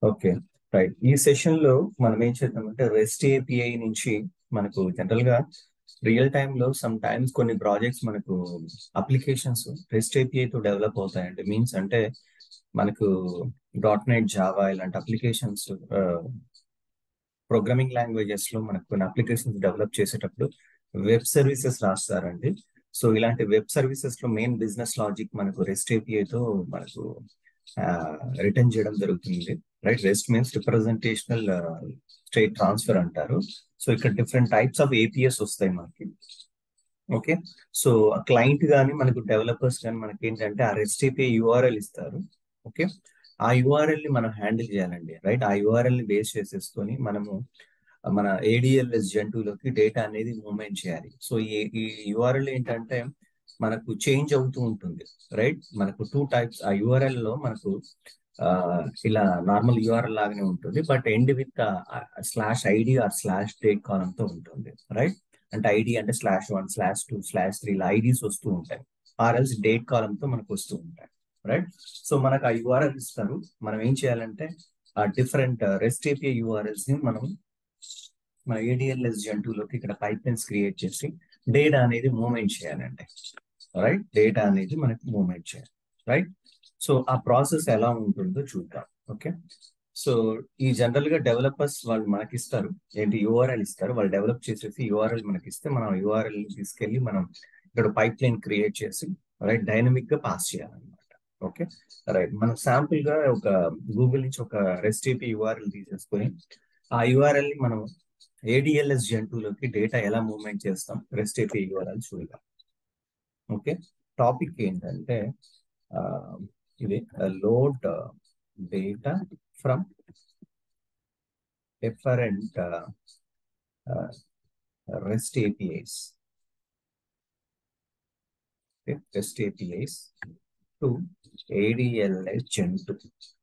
Okay right ఈ session లో మనం ఏం చేద్దామంటే రెస్ట్ ఏపీఐ నుంచి మనకు జనరల్ గా రియల్ టైమ్ లో సమ్ టైమ్స్ కొన్ని ప్రాజెక్ట్స్ మనకు అప్లికేషన్స్ రెస్ట్ ఏపీఐ తో డెవలప్ అవుతాయండి మీన్స్ అంటే మనకు డాట్ నెట్ జావా ఇలాంటి అప్లికేషన్స్ ప్రోగ్రామింగ్ లాంగ్వేజెస్ లో మనకు కొన్ని అప్లికేషన్స్ డెవలప్ చేసేటప్పుడు వెబ్ సర్వీసెస్ రాస్తారండి సో ఇలాంటి వెబ్ సర్వీసెస్ లో మెయిన్ బిజినెస్ లాజిక్ మనకు రెస్ట్ ఏపీఐ తో మనకు రిటర్న్ చేయడం జరుగుతుంది right REST means representational state transfer అంటారు సో ఇక్కడ డిఫరెంట్ టైప్స్ ఆఫ్ ఏపీఎస్ వస్తాయి మనకి ఓకే సో క్లయింట్ కానీ మనకు డెవలపర్స్ కానీ మనకి ఏంటంటే ఆ రెస్ట్ ఏపీఐ యూఆర్ఎల్ ఇస్తారు ఓకే ఆ యూఆర్ఎల్ ని మనం హ్యాండిల్ చేయాలండి రైట్ ఆ యూఆర్ఎల్ ని బేస్ చేసేసుకొని మనము మన ఏడిఎల్ఎస్ జంతువులోకి డేటా అనేది మూవ్మెంట్ చేయాలి సో ఈ ఈ యూఆర్ఎల్ ఏంటంటే మనకు చేంజ్ అవుతూ ఉంటుంది రైట్ మనకు టూ టైప్స్ ఆ యూఆర్ఎల్ లో మనకు ఇలా నార్మల్ యూఆర్ఎల్ లాగానే ఉంటుంది but end with slash ID or slash date column తో ఉంటుంది రైట్ అంటే ఐడి అంటే slash one slash two slash three ఇలా ఐడీస్ వస్తూ ఉంటాయి ఆర్ఎల్స్ డేట్ కాలం తో మనకు వస్తూ ఉంటాయి రైట్ సో మనకు ఆ యూఆర్ఎల్ ఇస్తారు మనం ఏం చేయాలంటే ఆ డిఫరెంట్ రెస్ట్ ఏపీఐ యూఆర్ఎల్స్ ని మనం మన ఏడిఎల్ఎస్ జంతువులోకి ఇక్కడ పైప్ లైన్స్ క్రియేట్ చేసి డేటా అనేది మూవ్మెంట్ చేయాలండి రైట్ డేటా అనేది మనకి మూవ్మెంట్ చేయాలి రైట్ సో ఆ ప్రాసెస్ ఎలా ఉంటుందో చూద్దాం ఓకే సో ఈ జనరల్ గా డెవలపర్స్ వాళ్ళు మనకి ఇస్తారు ఏంటి యూఆర్ఎల్ ఇస్తారు వాళ్ళు డెవలప్ చేసేసి యూఆర్ఎల్ మనకి ఇస్తే మనం యూఆర్ఎల్ తీసుకెళ్లి మనం ఇక్కడ పైప్ లైన్ క్రియేట్ చేసి రైట్ డైనమిక్ గా పాస్ చేయాలన్నమాట ఓకే రైట్ మనం శాంపుల్ గా ఒక గూగుల్ నుంచి ఒక రెస్ట్ ఏపీ యూఆర్ఎల్ తీసేసుకొని ఆ యూఆర్ఎల్ ని మనం ఏడిఎల్ఎస్ జంతువులోకి డేటా ఎలా మూవ్మెంట్ చేస్తాం రెస్ట్ ఏపీ యూఆర్ఎల్ చూద్దాం ఓకే టాపిక్ ఏంటంటే ఇది load data from different REST APIs REST APIs to ADLS gen two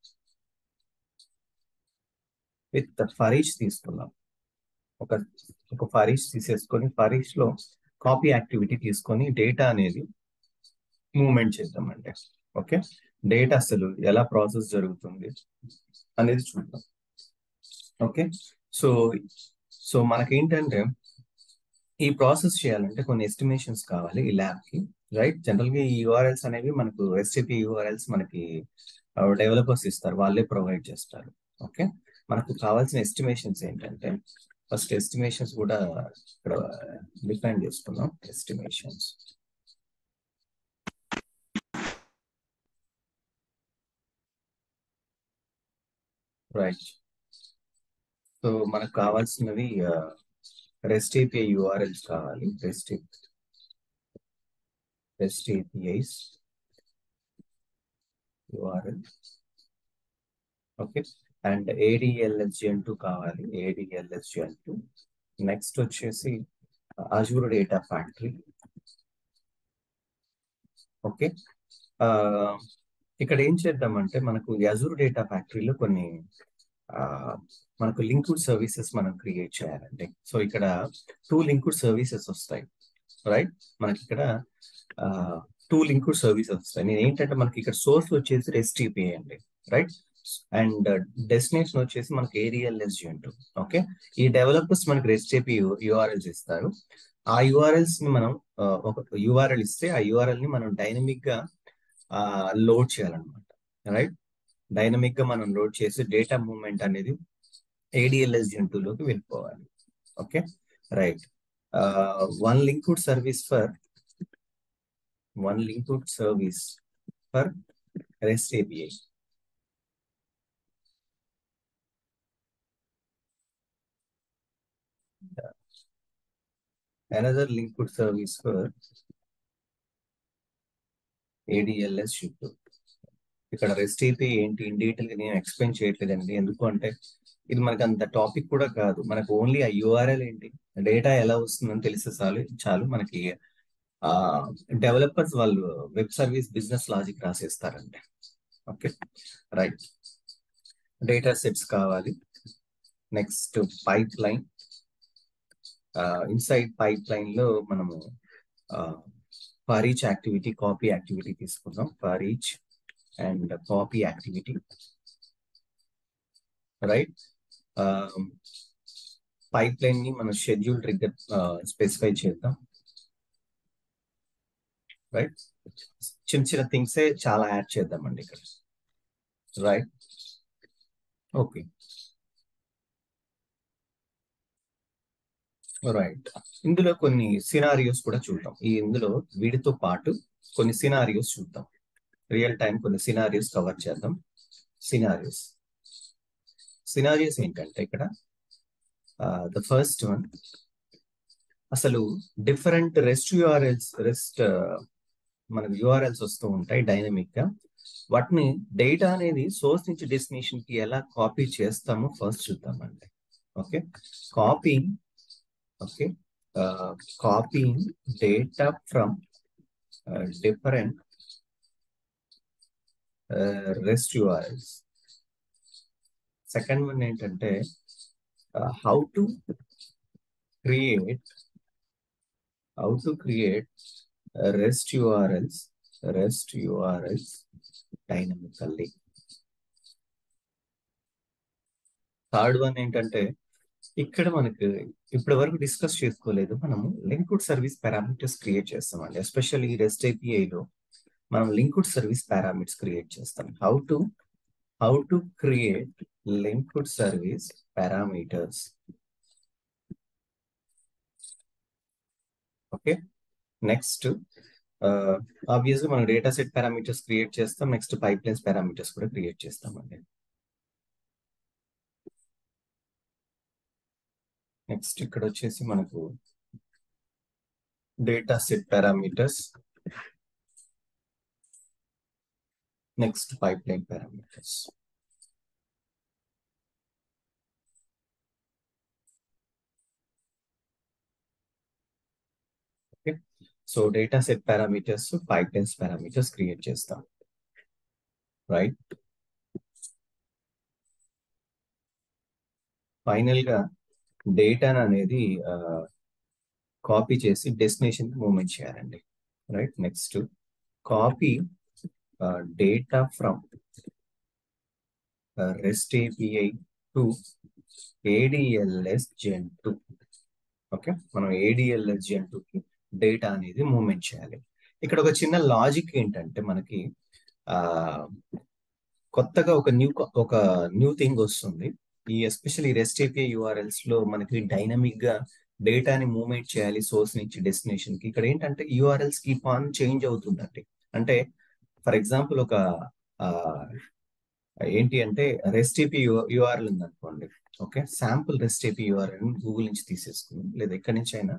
with ఫరీష్ తీసుకున్నాం ఒక ఒక ఫరీష్ తీసేసుకొని ఫరీష్ లో కాపీ యాక్టివిటీ తీసుకొని డేటా అనేది మూవ్మెంట్ చేద్దామంటే ఓకే డేటా అసలు ఎలా ప్రాసెస్ జరుగుతుంది అనేది చూద్దాం ఓకే సో సో మనకేంటంటే ఈ ప్రాసెస్ చేయాలంటే కొన్ని ఎస్టిమేషన్స్ కావాలి ఈ ల్యాబ్ కి రైట్ జనరల్ గా ఈ యూఆర్ఎల్స్ అనేవి మనకు ఎస్టీపీ యూఆర్ఎల్స్ మనకి డెవలపర్స్ ఇస్తారు వాళ్ళే ప్రొవైడ్ చేస్తారు ఓకే మనకు కావాల్సిన ఎస్టిమేషన్స్ ఏంటంటే ఫస్ట్ ఎస్టిమేషన్స్ కూడా ఇక్కడ డిఫైన్ చేసుకుందాం ఎస్టిమేషన్స్ రైట్ సో మనకు కావాల్సినవి రెస్ట్ ఏపీఐ యూఆర్ఎల్స్ కావాలి REST rest APIs URL okay and ADLS gen two కావాలి ఏడిఎల్ఎస్ జెన్ టూ నెక్స్ట్ వచ్చేసి అజూర్ డేటా ఫ్యాక్టరీ ఓకే ఇక్కడ ఏం చేద్దామంటే మనకు అజూర్ డేటా ఫ్యాక్టరీలో కొన్ని మనకు లింక్డ్ సర్వీసెస్ మనం క్రియేట్ చేయాలండి సో ఇక్కడ టూ లింక్డ్ సర్వీసెస్ వస్తాయి రైట్ మనకి ఇక్కడ టూ లింక్డ్ సర్వీసెస్ వస్తాయి నేను ఏంటంటే మనకి ఇక్కడ సోర్స్ వచ్చేసి రెస్టీపీ అండి రైట్ అండ్ డెస్టినేషన్ వచ్చేసి మనకి ఏరియల్ఎస్ జెంట్ ఓకే ఈ డెవలపర్స్ మనకి రెస్ట్ ఏపీ యూఆర్ఎల్స్ ఇస్తారు ఆ యూఆర్ఎల్స్ ని మనం ఒక యూఆర్ఎల్ ఇస్తే ఆ యూఆర్ఎల్ ని మనం డైనమిక్ గా లోడ్ చేయాలన్నమాట రైట్ డైనమిక్ గా మనం లోడ్ చేసి డేటా మూవ్మెంట్ అనేది ఏడిఎల్ఎస్ జంతువులోకి వెళ్ళిపోవాలి okay right one linked service for one linked service for REST API another linked service for ADLS shift ఇక్కడ రెస్ట్ అయితే ఏంటి ఇన్ డీటెయిల్ గా నేను ఎక్స్ప్లెయిన్ చేయట్లేదండి ఎందుకు అంటే ఇది మనకు అంత టాపిక్ కూడా కాదు మనకు ఓన్లీ ఆ యూఆర్ఎల్ ఏంటి డేటా ఎలా వస్తుందని తెలిసే చాలు చాలు మనకి ఆ డెవలపర్స్ వాళ్ళు వెబ్ సర్వీస్ బిజినెస్ లాజిక్ రాసేస్తారండి ఓకే రైట్ డేటా సెట్స్ కావాలి next pipeline inside pipeline లో మనము for each activity copy activity తీసుకుందాం for each and copy activity right pipeline ని మనం షెడ్యూల్ ట్రిగ్గర్ స్పెసిఫై చేద్దాం right చిన్న చిన్న థింగ్సే చాలా యాడ్ చేద్దామండి ఇక్కడ రైట్ ఓకే రైట్ ఇందులో కొన్ని సినారియోస్ కూడా చూద్దాం ఈ ఇందులో వీటితో పాటు కొన్ని సినారియోస్ చూద్దాం రియల్ టైం కొన్ని సినారియోస్ కవర్ చేద్దాం సినారియోస్ సినారియోస్ ఏంటంటే ఇక్కడ ద ఫస్ట్ వన్ అసలు డిఫరెంట్ రెస్ట్ యూఆర్ఎల్స్ రెస్ట్ మనకు యూఆర్ఎల్స్ వస్తూ ఉంటాయి డైనమిక్ గా వాటిని డేటా అనేది సోర్స్ నుంచి డెస్టినేషన్ కి ఎలా కాపీ చేస్తామో ఫస్ట్ చూద్దామండి okay copy okay copying data from different REST URLs second one ఏంటంటే how to create how to create REST URLs REST URLs dynamically third one ఏంటంటే ఇక్కడ మనకు ఇప్పటి వరకు డిస్కస్ చేసుకోలేదు మనము లింక్డ్ సర్వీస్ పారామీటర్స్ క్రియేట్ చేస్తామండి ఎస్పెషల్లీ ఈ రెస్ట్ ఏపీఐలో మనం లింక్డ్ సర్వీస్ పారామీటర్స్ క్రియేట్ చేస్తాం how to how to create linked service parameters okay next ఆబ్వియస్గా మనం డేటా సెట్ పారామీటర్స్ క్రియేట్ చేస్తాం నెక్స్ట్ పైప్ లైన్స్ పారామీటర్స్ కూడా క్రియేట్ చేస్తామండి నెక్స్ట్ ఇక్కడ వచ్చేసి మనకు data set parameters next pipeline parameters okay so data set parameters pipelines parameters create చేస్తాం right final గా డేటా అనేది కాపీ చేసి డెస్టినేషన్ మూవ్మెంట్ చేయాలండి right next copy data from REST API to ADLS gen two okay మనం ADLS Gen కి data అనేది movement చేయాలి ఇక్కడ ఒక చిన్న లాజిక్ ఏంటంటే మనకి ఆ కొత్తగా ఒక న్యూ ఒక న్యూ థింగ్ వస్తుంది ఈ ఎస్పెషల్లీ రెస్ట్ ఏపీఐ యూఆర్ఎల్స్ లో మనకి డైనమిక్ గా డేటాని మూవ్మెంట్ చేయాలి సోర్స్ నుంచి డెస్టినేషన్ కి ఇక్కడ ఏంటంటే యూఆర్ఎల్స్ కీప్ ఆన్ చేంజ్ అవుతుందండి అంటే ఫర్ ఎగ్జాంపుల్ ఒక ఏంటి అంటే రెస్ట్ ఏపీ యూఆర్ఎల్ ఉంది అనుకోండి okay sample REST API URL Google నుంచి తీసేసుకుని లేదా ఎక్కడి నుంచి అయినా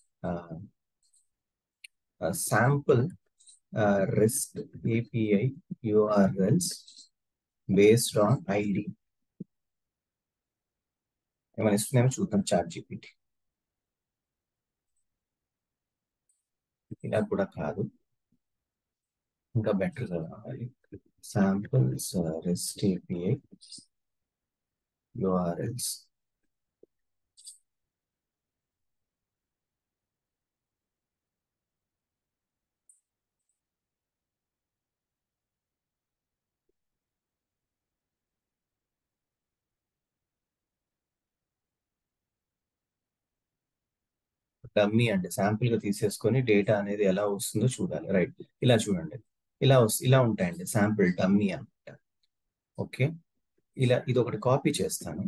sample REST API URLs based on ID ఏమైనా ఇస్తున్నామో చూద్దాం చాట్ జీపీటీ ఇలా కూడా కాదు ఇంకా బెటర్ కావాలి samples REST API URLs dummy అంటే శాంపుల్ గా తీసేసుకొని డేటా అనేది ఎలా వస్తుందో చూడాలి రైట్ ఇలా చూడండి ఇలా వస్తు ఇలా ఉంటాయండి శాంపుల్ డమ్మీ అనమాట ఓకే ఇలా ఇది ఒకటి కాపీ చేస్తాను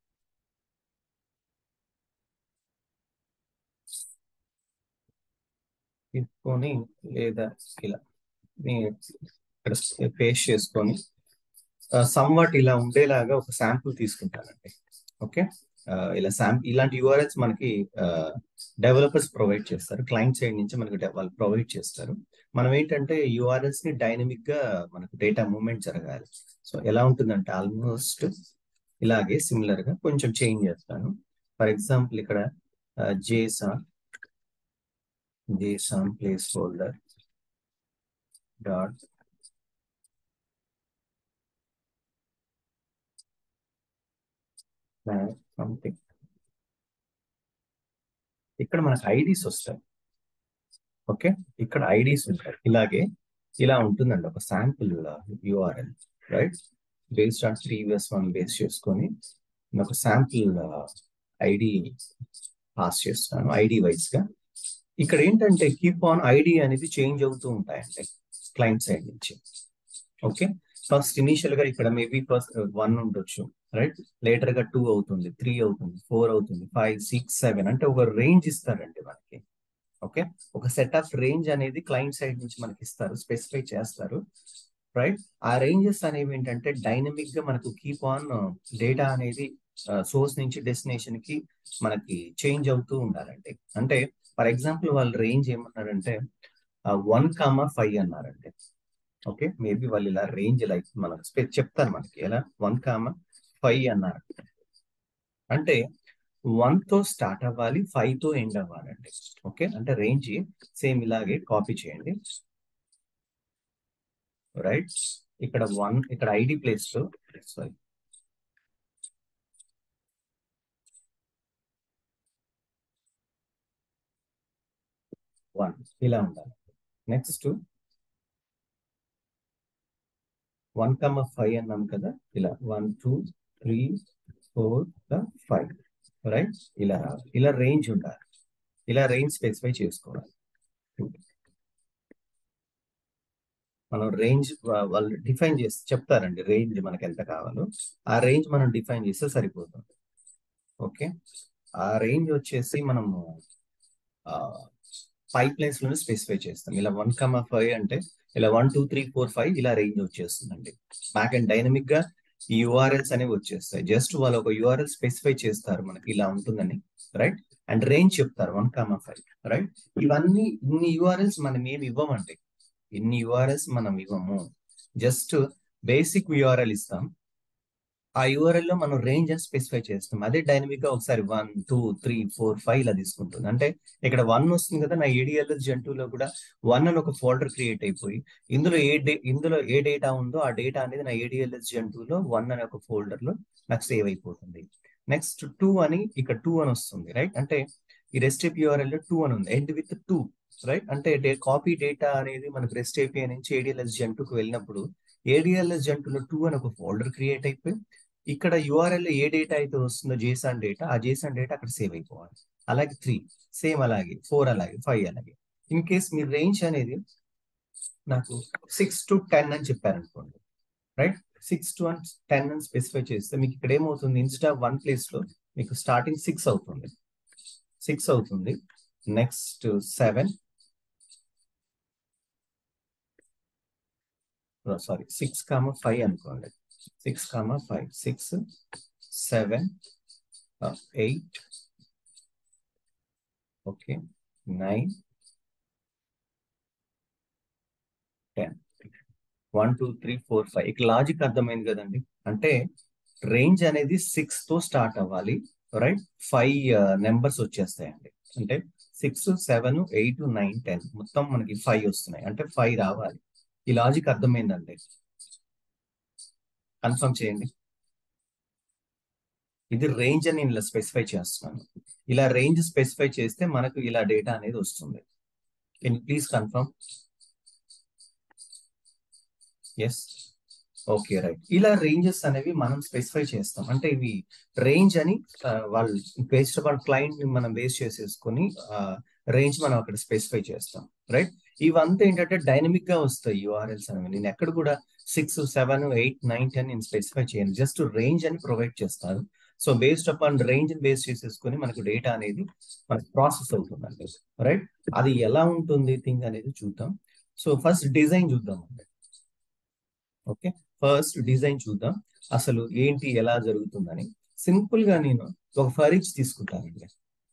తీసుకొని లేదా ఇలా ఇక్కడ పేస్ట్ చేసుకొని సమ్వాట్ ఇలా ఉండేలాగా ఒక శాంపుల్ తీసుకుంటానండి ఓకే ఇలా శాంపుల్ ఇలాంటి యూఆర్ఎల్స్ మనకి డెవలపర్స్ ప్రొవైడ్ చేస్తారు క్లయింట్ సైడ్ నుంచి మనకి వాళ్ళు ప్రొవైడ్ చేస్తారు మనం ఏంటంటే యూఆర్ఎల్స్ ని డైనమిక్ గా మనకు డేటా మూవ్మెంట్ జరగాలి సో ఎలా ఉంటుందంటే ఆల్మోస్ట్ ఇలాగే సిమిలర్ గా కొంచెం చేంజ్ చేస్తాను ఫర్ ఎగ్జాంపుల్ ఇక్కడ JSON JSON placeholder dot something ఇక్కడ మనకు ఐడీస్ వస్తాయి ఓకే ఇక్కడ ఐడీస్ ఉంటాయి ఇలాగే ఇలా ఉంటుందండి ఒక sample URL right based on previous one base చేసుకొని నేను ఒక శాంపుల్ ఐడి పాస్ చేస్తాను ఐడి వైజ్ గా ఇక్కడ ఏంటంటే కీప్ ఆన్ ఐడి అనేది చేంజ్ అవుతూ ఉంటాయండి క్లయింట్ సైడ్ నుంచి ఓకే ఫస్ట్ ఇనీషియల్ గా ఇక్కడ మేబీ ఫస్ట్ వన్ ఉండొచ్చు రైట్ లేటర్ గా టూ అవుతుంది త్రీ అవుతుంది ఫోర్ అవుతుంది ఫైవ్ సిక్స్ సెవెన్ అంటే ఒక రేంజ్ ఇస్తారండి మనకి ఓకే ఒక సెట్ ఆఫ్ రేంజ్ అనేది క్లయింట్ సైడ్ నుంచి మనకి ఇస్తారు స్పెసిఫై చేస్తారు రైట్ ఆ రేంజెస్ అనేవి ఏంటంటే డైనమిక్ గా మనకు కీప్ ఆన్ డేటా అనేది సోర్స్ నుంచి డెస్టినేషన్ కి మనకి చేంజ్ అవుతూ ఉండాలండి అంటే ఫర్ ఎగ్జాంపుల్ వాళ్ళ రేంజ్ ఏమన్నారంటే వన్ కామా ఫైవ్ అన్నారండి ఓకే మేబీ వాళ్ళు ఇలా రేంజ్ లైక్ మనం చెప్తారు మనకి ఎలా వన్ కామా ఫైవ్ అన్నారు అంటే వన్ తో స్టార్ట్ అవ్వాలి ఫైవ్ తో ఎండ్ అవ్వాలండి ఓకే అంటే రేంజ్ సేమ్ ఇలాగే కాపీ చేయండి రైట్ ఇక్కడ వన్ ఇక్కడ ఐడి ప్లేస్ లో సారీ వన్ ఇలా ఉండాలి నెక్స్ట్ వన్ కమ్మ ఫైవ్ అన్నాం కదా ఇలా one two three four five right ఇలా రావాలి ఇలా రేంజ్ ఉండాలి ఇలా రేంజ్ స్పెసిఫై చేసుకోవాలి మనం రేంజ్ వాళ్ళు డిఫైన్ చేసి చెప్తారండి రేంజ్ మనకి ఎంత కావాలో ఆ రేంజ్ మనం డిఫైన్ చేస్తే సరిపోతుంది ఓకే ఆ రేంజ్ వచ్చేసి మనము ఫైవ్ ప్లేస్ లోనే స్పెసిఫై చేస్తాం ఇలా వన్ కమా ఫైవ్ అంటే ఇలా one two three four five ఇలా రేంజ్ వచ్చేస్తుందండి బ్యాక్ అండ్ డైనమిక్ గా ఈ యూఆర్ఎల్స్ అనేవి వచ్చేస్తాయి జస్ట్ వాళ్ళు ఒక యూఆర్ఎల్ స్పెసిఫై చేస్తారు మనకి ఇలా ఉంటుందని రైట్ అండ్ రేంజ్ చెప్తారు వన్ కామా ఫైవ్ రైట్ ఇవన్నీ ఇన్ని యూఆర్ఎల్స్ మనం ఏమి ఇవ్వమండి ఇన్ని యూఆర్ఎల్స్ మనం ఇవ్వము జస్ట్ బేసిక్ యూఆర్ఎల్ ఇస్తాం ఆ యూఆర్ఎల్ లో మనం రేంజ్ అని స్పెసిఫై చేస్తాం అదే డైనమిక్ గా ఒకసారి one two three four five ఇలా తీసుకుంటుంది అంటే ఇక్కడ వన్ వస్తుంది కదా నా ఏడిఎల్ఎస్ జంతువులో కూడా వన్ అని ఒక ఫోల్డర్ క్రియేట్ అయిపోయి ఇందులో ఏ డే ఇందులో ఏ డేటా ఉందో ఆ డేటా అనేది నా ఏడిఎల్ఎస్ జంతువులో వన్ అనే ఒక ఫోల్డర్ లో నాకు సేవ్ అయిపోతుంది నెక్స్ట్ టూ అని ఇక్కడ టూ అని వస్తుంది రైట్ అంటే ఈ రెస్ట్ యూఆర్ఎల్ లో టూ అని ఉంది ఎండ్ విత్ టూ రైట్ అంటే కాపీ డేటా అనేది మనకు రెస్ట్ ఏపీఐ నుంచి ఏడిఎల్ఎస్ జంటుకు వెళ్ళినప్పుడు ఏడిఎల్ఎస్ జంటులో టూ అని ఒక ఫోల్డర్ క్రియేట్ అయిపోయి ఇక్కడ యూఆర్ఎల్ ఏ డేటా అయితే వస్తుందో జేసాన్ డేటా ఆ జేసాన్ డేటా అక్కడ సేవ్ అయిపోవాలి అలాగే త్రీ సేమ్ అలాగే ఫోర్ అలాగే ఫైవ్ అలాగే ఇన్ కేస్ మీ రేంజ్ అనేది నాకు సిక్స్ టు టెన్ అని చెప్పారనుకోండి right six to and ten అని స్పెసిఫై చేస్తే మీకు ఇక్కడ ఏమవుతుంది ఇన్స్టా వన్ ప్లేస్ లో మీకు స్టార్టింగ్ సిక్స్ అవుతుంది సిక్స్ అవుతుంది next seven sorry six comma five అనుకోండి six comma five six seven eight okay nine ten one two three four five ఇక లాజిక్ అర్థమైంది కదండి అంటే రేంజ్ అనేది సిక్స్ తో స్టార్ట్ అవ్వాలి రైట్ ఫైవ్ నెంబర్స్ వచ్చేస్తాయండి అంటే six seven eight nine ten మొత్తం మనకి ఫైవ్ వస్తున్నాయి అంటే ఫైవ్ రావాలి ఈ లాజిక్ అర్థమైందండి కన్ఫర్మ్ చేయండి ఇది రేంజ్ అని నేను ఇలా స్పెసిఫై చేస్తున్నాను ఇలా రేంజ్ స్పెసిఫై చేస్తే మనకు ఇలా డేటా అనేది వస్తుంది can please confirm yes okay right ఇలా రేంజెస్ అనేవి మనం స్పెసిఫై చేస్తాం అంటే ఇవి రేంజ్ అని వాళ్ళు బేస్డ్ ఆన్ క్లయింట్ ని మనం బేస్ చేసేసుకొని రేంజ్ మనం అక్కడ స్పెసిఫై చేస్తాం రైట్ ఇవంతా ఏంటంటే డైనమిక్ గా వస్తాయి యూఆర్ఎల్స్ అనేవి నేను ఎక్కడ కూడా six seven eight nine ten నేను స్పెసిఫై చేయను జస్ట్ రేంజ్ అని ప్రొవైడ్ చేస్తాను so based upon range base చేసేసుకొని మనకు డేటా అనేది మనకు ప్రాసెస్ అవుతుందండి రైట్ అది ఎలా ఉంటుంది థింగ్ అనేది చూద్దాం సో ఫస్ట్ డిజైన్ చూద్దాం అండి ఓకే ఫస్ట్ డిజైన్ చూద్దాం అసలు ఏంటి ఎలా జరుగుతుందని సింపుల్ గా నేను ఒక ఫరీచ్ తీసుకుంటానండి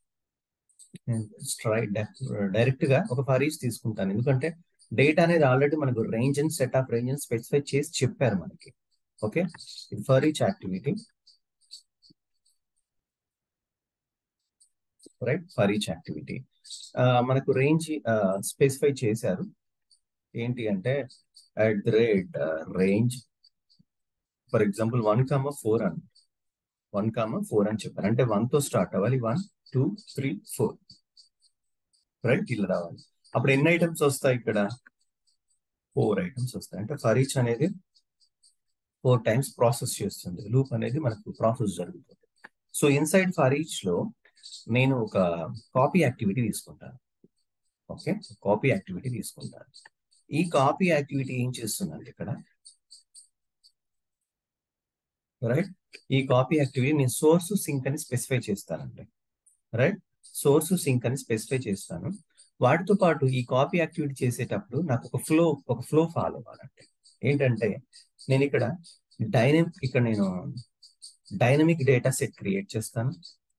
డైరెక్ట్ గా ఒక ఫరీచ్ తీసుకుంటాను ఎందుకంటే డేటా అనేది ఆల్రెడీ మనకు range and set of range specify చేసి చెప్పారు మనకి okay for each activity right for each activity మనకు రేంజ్ స్పెసిఫై చేశారు ఏంటి అంటే at the rate range for example one comma four అని వన్ కామ ఫోర్ అని చెప్పారు అంటే వన్ తో స్టార్ట్ అవ్వాలి one two three four right ఇలా రావాలి అప్పుడు ఎన్ని ఐటమ్స్ వస్తాయి ఇక్కడ ఫోర్ ఐటమ్స్ వస్తాయి అంటే ఫర్ ఈచ్ అనేది ఫోర్ టైమ్స్ ప్రాసెస్ చేస్తుంది లూప్ అనేది మనకు ప్రాసెస్ జరుగుతుంది సో ఇన్సైడ్ ఫర్ ఈచ్ లో నేను ఒక కాపీ యాక్టివిటీ తీసుకుంటాను ఓకే కాపీ యాక్టివిటీ తీసుకుంటాను ఈ కాపీ యాక్టివిటీ ఏం చేస్తుందండి ఇక్కడ రైట్ ఈ కాపీ యాక్టివిటీ నేను సోర్స్ సింక్ అని స్పెసిఫై చేస్తానండి రైట్ సోర్స్ సింక్ అని స్పెసిఫై చేస్తాను వాటితో పాటు ఈ కాపీ యాక్టివిటీ చేసేటప్పుడు నాకు ఒక ఫ్లో ఒక ఫ్లో ఫాలో అవ్వాలంటే ఏంటంటే నేను ఇక్కడ డైనమిక్ ఇక్కడ నేను డైనమిక్ డేటా సెట్ క్రియేట్ చేస్తాను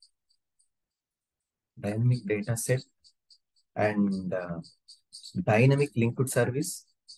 dynamic data set and dynamic linked service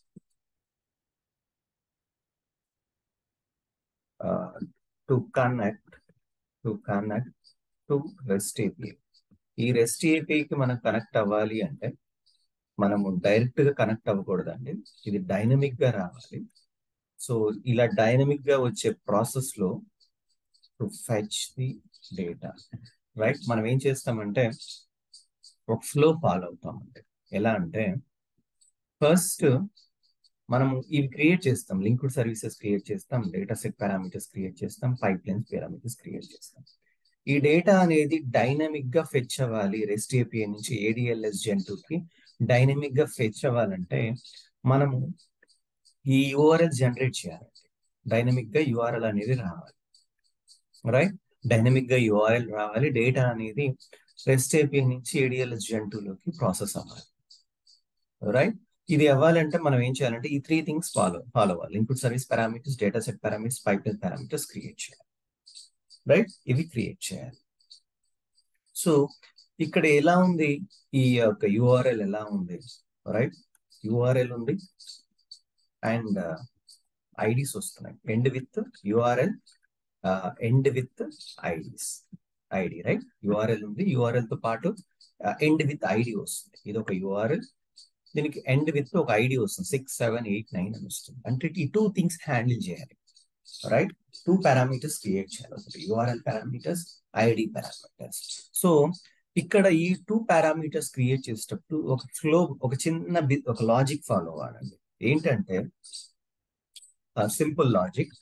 to connect to connect to REST API ఈ రెస్ట్ ఏపీఐకి మనం కనెక్ట్ అవ్వాలి అంటే మనము డైరెక్ట్ గా కనెక్ట్ అవ్వకూడదండి ఇది డైనమిక్ గా రావాలి సో ఇలా డైనమిక్ గా వచ్చే ప్రాసెస్ లో to fetch the data right మనం ఏం చేస్తామంటే ఒక ఫ్లో ఫాలో అవుతామండి ఎలా అంటే ఫస్ట్ మనము ఇవి క్రియేట్ చేస్తాం లింక్డ్ సర్వీసెస్ క్రియేట్ చేస్తాం డేటా సెట్ పారామీటర్స్ క్రియేట్ చేస్తాం పైప్ లైన్స్ పారామీటర్స్ క్రియేట్ చేస్తాం ఈ డేటా అనేది డైనమిక్ గా ఫెచ్ అవ్వాలి రెస్ట్ ఏపీఐ నుంచి ఏడిఎల్ఎస్ జెంటూకి డైనమిక్ గా ఫెచ్ అవ్వాలంటే మనము ఈ యూఆర్ఎల్ జనరేట్ చేయాలండి డైనమిక్ గా యూఆర్ఎల్ అనేది రావాలి రైట్ డైనమిక్ గా యూఆర్ఎల్ రావాలి డేటా అనేది రెస్ట్ ఏపీఐ నుంచి ఏడిఎల్ఎస్ జెంటూలోకి ప్రాసెస్ అవ్వాలి రైట్ ఇది అవ్వాలంటే మనం ఏం చేయాలంటే ఈ త్రీ థింగ్స్ ఫాలో ఫాలో అవ్వాలి input service parameters data set parameters pipeline parameters create చేయాలి రైట్ ఇవి క్రియేట్ చేయాలి సో ఇక్కడ ఎలా ఉంది ఈ యొక్క యుఆర్ఎల్ ఎలా ఉంది రైట్ యుఆర్ఎల్ ఉంది అండ్ ఐడీస్ వస్తున్నాయి end with URL end with IDs ID right URL ఉంది యుఆర్ఎల్ తో పాటు ఎండ్ విత్ ఐడి వస్తుంది ఇది ఒక యుఆర్ఎల్ దీనికి ఎండ్ విత్ ఒక ఐడి వస్తుంది సిక్స్ సెవెన్ ఎయిట్ నైన్ అని వస్తుంది అంటే ఈ టూ థింగ్స్ హ్యాండిల్ చేయాలి రైట్ టూ పారామీటర్స్ క్రియేట్ చేయాలి ఒకటి URL parameters ID parameters so ఇక్కడ ఈ టూ పారామీటర్స్ క్రియేట్ చేసేటప్పుడు ఒక ఫ్లో ఒక చిన్న ఒక లాజిక్ ఫాలో అవ్వాలండి ఏంటంటే సింపుల్ లాజిక్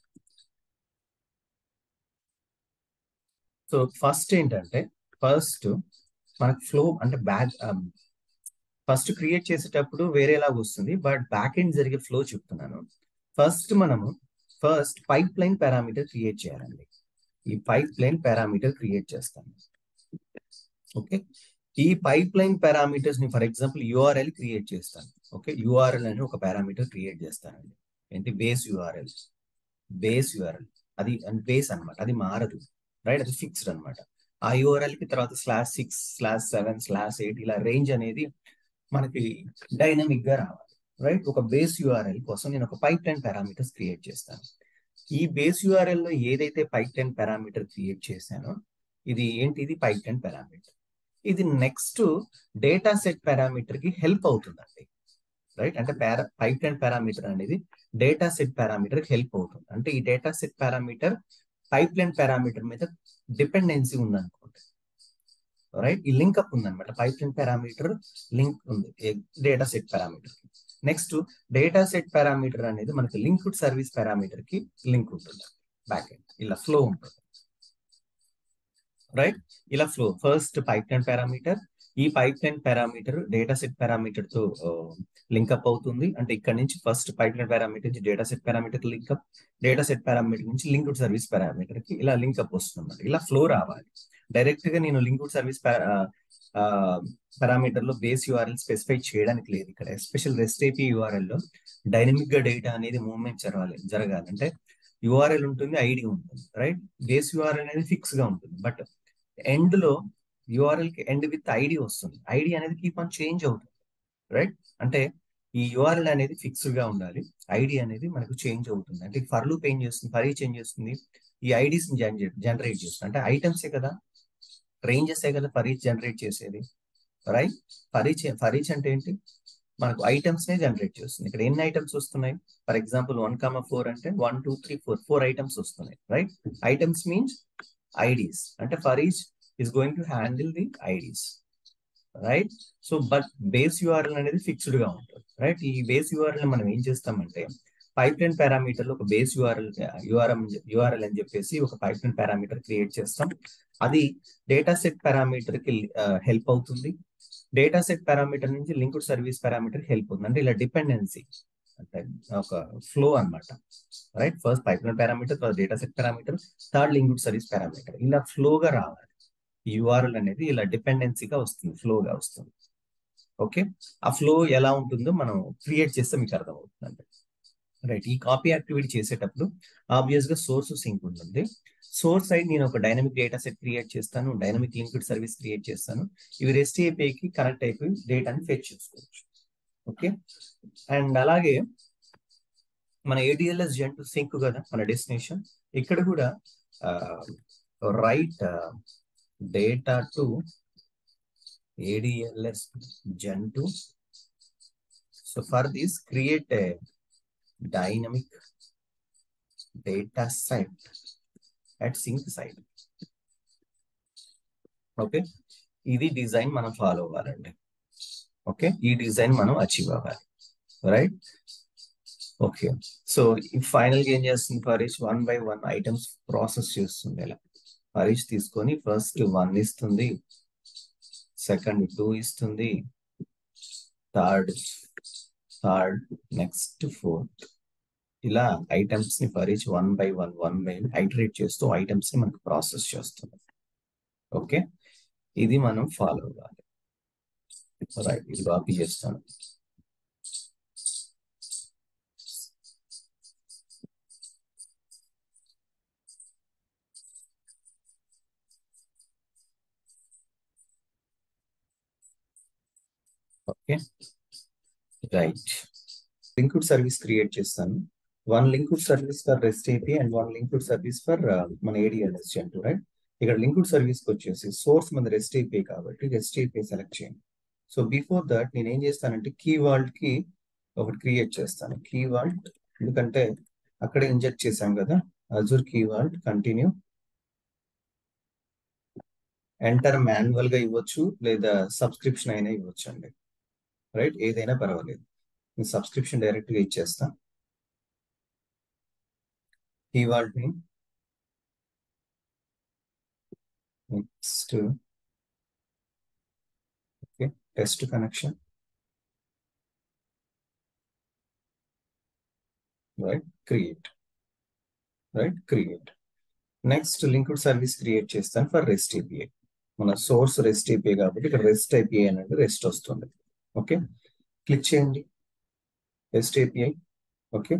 సో ఫస్ట్ ఏంటంటే ఫస్ట్ మనకు ఫ్లో అంటే బ్యాక్ ఫస్ట్ క్రియేట్ చేసేటప్పుడు వేరేలాగా వస్తుంది బట్ బ్యాక్ ఎండ్ జరిగే ఫ్లో చెప్తున్నాను ఫస్ట్ మనము first pipeline parameter create చేయాలండి ఈ పైప్ లైన్ పారామీటర్ క్రియేట్ చేస్తాను ఓకే ఈ పైప్ లైన్ పారామీటర్స్ ని ఫర్ ఎగ్జాంపుల్ యూఆర్ఎల్ క్రియేట్ చేస్తాను ఓకే యూఆర్ఎల్ అని ఒక పారామీటర్ క్రియేట్ చేస్తానండి ఏంటి బేస్ యూఆర్ఎల్ బేస్ యూఆర్ఎల్ అది బేస్ అనమాట అది మారదు రైట్ అది ఫిక్స్డ్ అనమాట ఆ యూఆర్ఎల్ కి తర్వాత slash six slash seven slash eight ఇలా రేంజ్ అనేది మనకి డైనమిక్ గా రావాలి రైట్ ఒక బేస్ యూఆర్ఎల్ కోసం నేను ఒక పైప్ లైన్ పారామీటర్స్ క్రియేట్ చేస్తాను ఈ బేస్ యూఆర్ఎల్ లో ఏదైతే పైప్ లైన్ పారామీటర్ క్రియేట్ చేశానో ఇది ఏంటి ఇది పైప్ లైన్ పారామీటర్ ఇది నెక్స్ట్ డేటా సెట్ పారామీటర్ కి హెల్ప్ అవుతుందండి రైట్ అంటే పారా పైప్ లైన్ పారామీటర్ అనేది డేటా సెట్ పారామీటర్ కి హెల్ప్ అవుతుంది అంటే ఈ data set parameter pipeline parameter మీద డిపెండెన్సీ ఉందనుకోండి రైట్ ఈ లింక్ అప్ ఉందన్నమాట పైప్ లైన్ పారామీటర్ లింక్ ఉంది data set parameter next data set parameter అనేది మనకి లింక్డ్ సర్వీస్ పారామీటర్ కి లింక్ ఉంటుంది బ్యాక్ ఎండ్ ఇలా ఫ్లో ఉంటుంది రైట్ ఇలా flow first pipeline parameter ఈ pipeline parameter data set parameter తో లింక్అప్ అవుతుంది అంటే ఇక్కడ నుంచి ఫస్ట్ పైప్ లైన్ పారామీటర్ నుంచి data set parameter link up data set parameter నుంచి లింక్డ్ సర్వీస్ పారామీటర్ కి ఇలా లింక్అప్ వస్తుంది ఇలా ఫ్లో రావాలి డైరెక్ట్ గా నేను లింక్డ్ సర్వీస్ పారామీటర్ లో బేస్ యూఆర్ఎల్ స్పెసిఫై చేయడానికి లేదు ఇక్కడ ఎస్పెషల్ రెస్ట్ ఏపీ యూఆర్ఎల్ లో డైనమిక్ గా డేటా అనేది మూవ్మెంట్ జరగాలి జరగాలి అంటే యూఆర్ఎల్ ఉంటుంది ఐడి ఉంటుంది రైట్ బేస్ యూఆర్ఎల్ అనేది ఫిక్స్ గా ఉంటుంది బట్ ఎండ్ లో యూఆర్ఎల్ కి ఎండ్ విత్ ఐడి వస్తుంది ఐడి అనేది కీప్ ఆన్ చేంజ్ అవుతుంది రైట్ అంటే ఈ యూఆర్ఎల్ అనేది ఫిక్స్డ్ గా ఉండాలి ఐడి అనేది మనకు చేంజ్ అవుతుంది అంటే ఫర్ లూప్ ఏం చేస్తుంది ఫర్ చేంజ్ చేస్తుంది ఈ ఐడీస్ జనరేట్ చేస్తుంది అంటే ఐటమ్సే కదా రేంజెస్ కదా ఫర్ ఈచ్ జనరేట్ చేసేది right for each for each అంటే ఏంటి మనకు ఐటమ్స్ నే జనరేట్ చేస్తుంది ఇక్కడ ఎన్ని ఐటమ్స్ వస్తున్నాయి for example one comma four అంటే one two three four four items వస్తున్నాయి రైట్ ఐటమ్స్ మీన్స్ ఐడీస్ అంటే for each is going to handle the IDs right so but base URL అనేది fixed గా ఉంటుంది రైట్ ఈ base URL మనం ఏం చేస్తామంటే పైప్ లైన్ పారామీటర్ లో ఒక బేస్ యూఆర్ఎల్ యూఆర్ఎం యూఆర్ఎల్ అని చెప్పేసి ఒక పైప్ లైన్ పారామీటర్ క్రియేట్ చేస్తాం అది డేటా సెట్ పారామీటర్ కి హెల్ప్ అవుతుంది డేటా సెట్ పారామీటర్ నుంచి లింక్డ్ సర్వీస్ పారామీటర్ హెల్ప్ అవుతుంది అంటే ఇలా డిపెండెన్సీ అంటే ఒక ఫ్లో అన్నమాట right first pipeline parameter తర్వాత data set parameter third linked service parameter ఇలా ఫ్లోగా రావాలి యూఆర్ఎల్ అనేది ఇలా డిపెండెన్సీగా వస్తుంది ఫ్లోగా వస్తుంది ఓకే ఆ ఫ్లో ఎలా ఉంటుందో మనం క్రియేట్ చేస్తే మీకు అర్థమవుతుంది రైట్ ఈ కాపీ యాక్టివిటీ చేసేటప్పుడు ఆబ్వియస్ గా సోర్స్ సింక్ ఉంటుంది సోర్స్ సైడ్ నేను ఒక డైనమిక్ డేటా సెట్ క్రియేట్ చేస్తాను డైనమిక్ లింక్డ్ సర్వీస్ క్రియేట్ చేస్తాను ఇవి రెస్ట్ ఏపీఐకి కనెక్ట్ అయిపోయి డేటాని ఫెచ్ చేసుకోవచ్చు ఓకే అండ్ అలాగే మన ఏడిఎల్ఎస్ జెన్ టు సింక్ కదా మన డెస్టినేషన్ ఇక్కడ కూడా right data to ADLS Gen 2. So for this, create a dynamic data set at sync side. Okay ఇది డిజైన్ మనం ఫాలో అవ్వాలండి ఓకే ఈ డిజైన్ మనం అచీవ్ అవ్వాలి రైట్ ఓకే సో ఫైనల్ గా ఏం చేస్తుంది for each one by one items process చేస్తుంది ఇలా ఫరీష్ తీసుకొని ఫస్ట్ వన్ ఇస్తుంది సెకండ్ టూ ఇస్తుంది థర్డ్ థర్డ్ నెక్స్ట్ ఫోర్త్ ఇలా ఐటమ్స్ ని for each one by one one by iterate చేస్తూ ఐటమ్స్ ని మనకు ప్రాసెస్ చేస్తుంది ఓకే ఇది మనం ఫాలో అవ్వాలి రైట్ ఇది కాపీ చేస్తాను okay right linked service create చేస్తాను one linked service for REST API and one linked service for మన ఏడిఎల్ఎస్ జంటు రైట్ ఇక్కడ లింక్డ్ సర్వీస్ కి వచ్చేసి సోర్స్ మన రెస్ట్ ఏపీ కాబట్టి రెస్ట్ ఏపీ సెలెక్ట్ చేయండి సో బిఫోర్ దట్ నేను ఏం చేస్తానంటే కీ వాల్ట్ కి ఒకటి క్రియేట్ చేస్తాను కీ వాల్ట్ ఎందుకంటే అక్కడే ఇంజెక్ట్ చేశాం కదా Azure key vault continue enter manual గా ఇవ్వచ్చు లేదా సబ్స్క్రిప్షన్ అయినా ఇవ్వచ్చు అండి రైట్ ఏదైనా పర్వాలేదు నేను సబ్స్క్రిప్షన్ డైరెక్ట్ గా ఇచ్చేస్తా కీవాల్ట్ ని next okay test connection right create right create next linked service create చేస్తాను ఫర్ రెస్ట్ ఏపీఐ మన సోర్స్ రెస్ట్ ఏపీఐ కాబట్టి ఇక్కడ రెస్ట్ ఏపీఐ అనేది రెస్ట్ వస్తుంది ఓకే క్లిక్ చేయండి REST API okay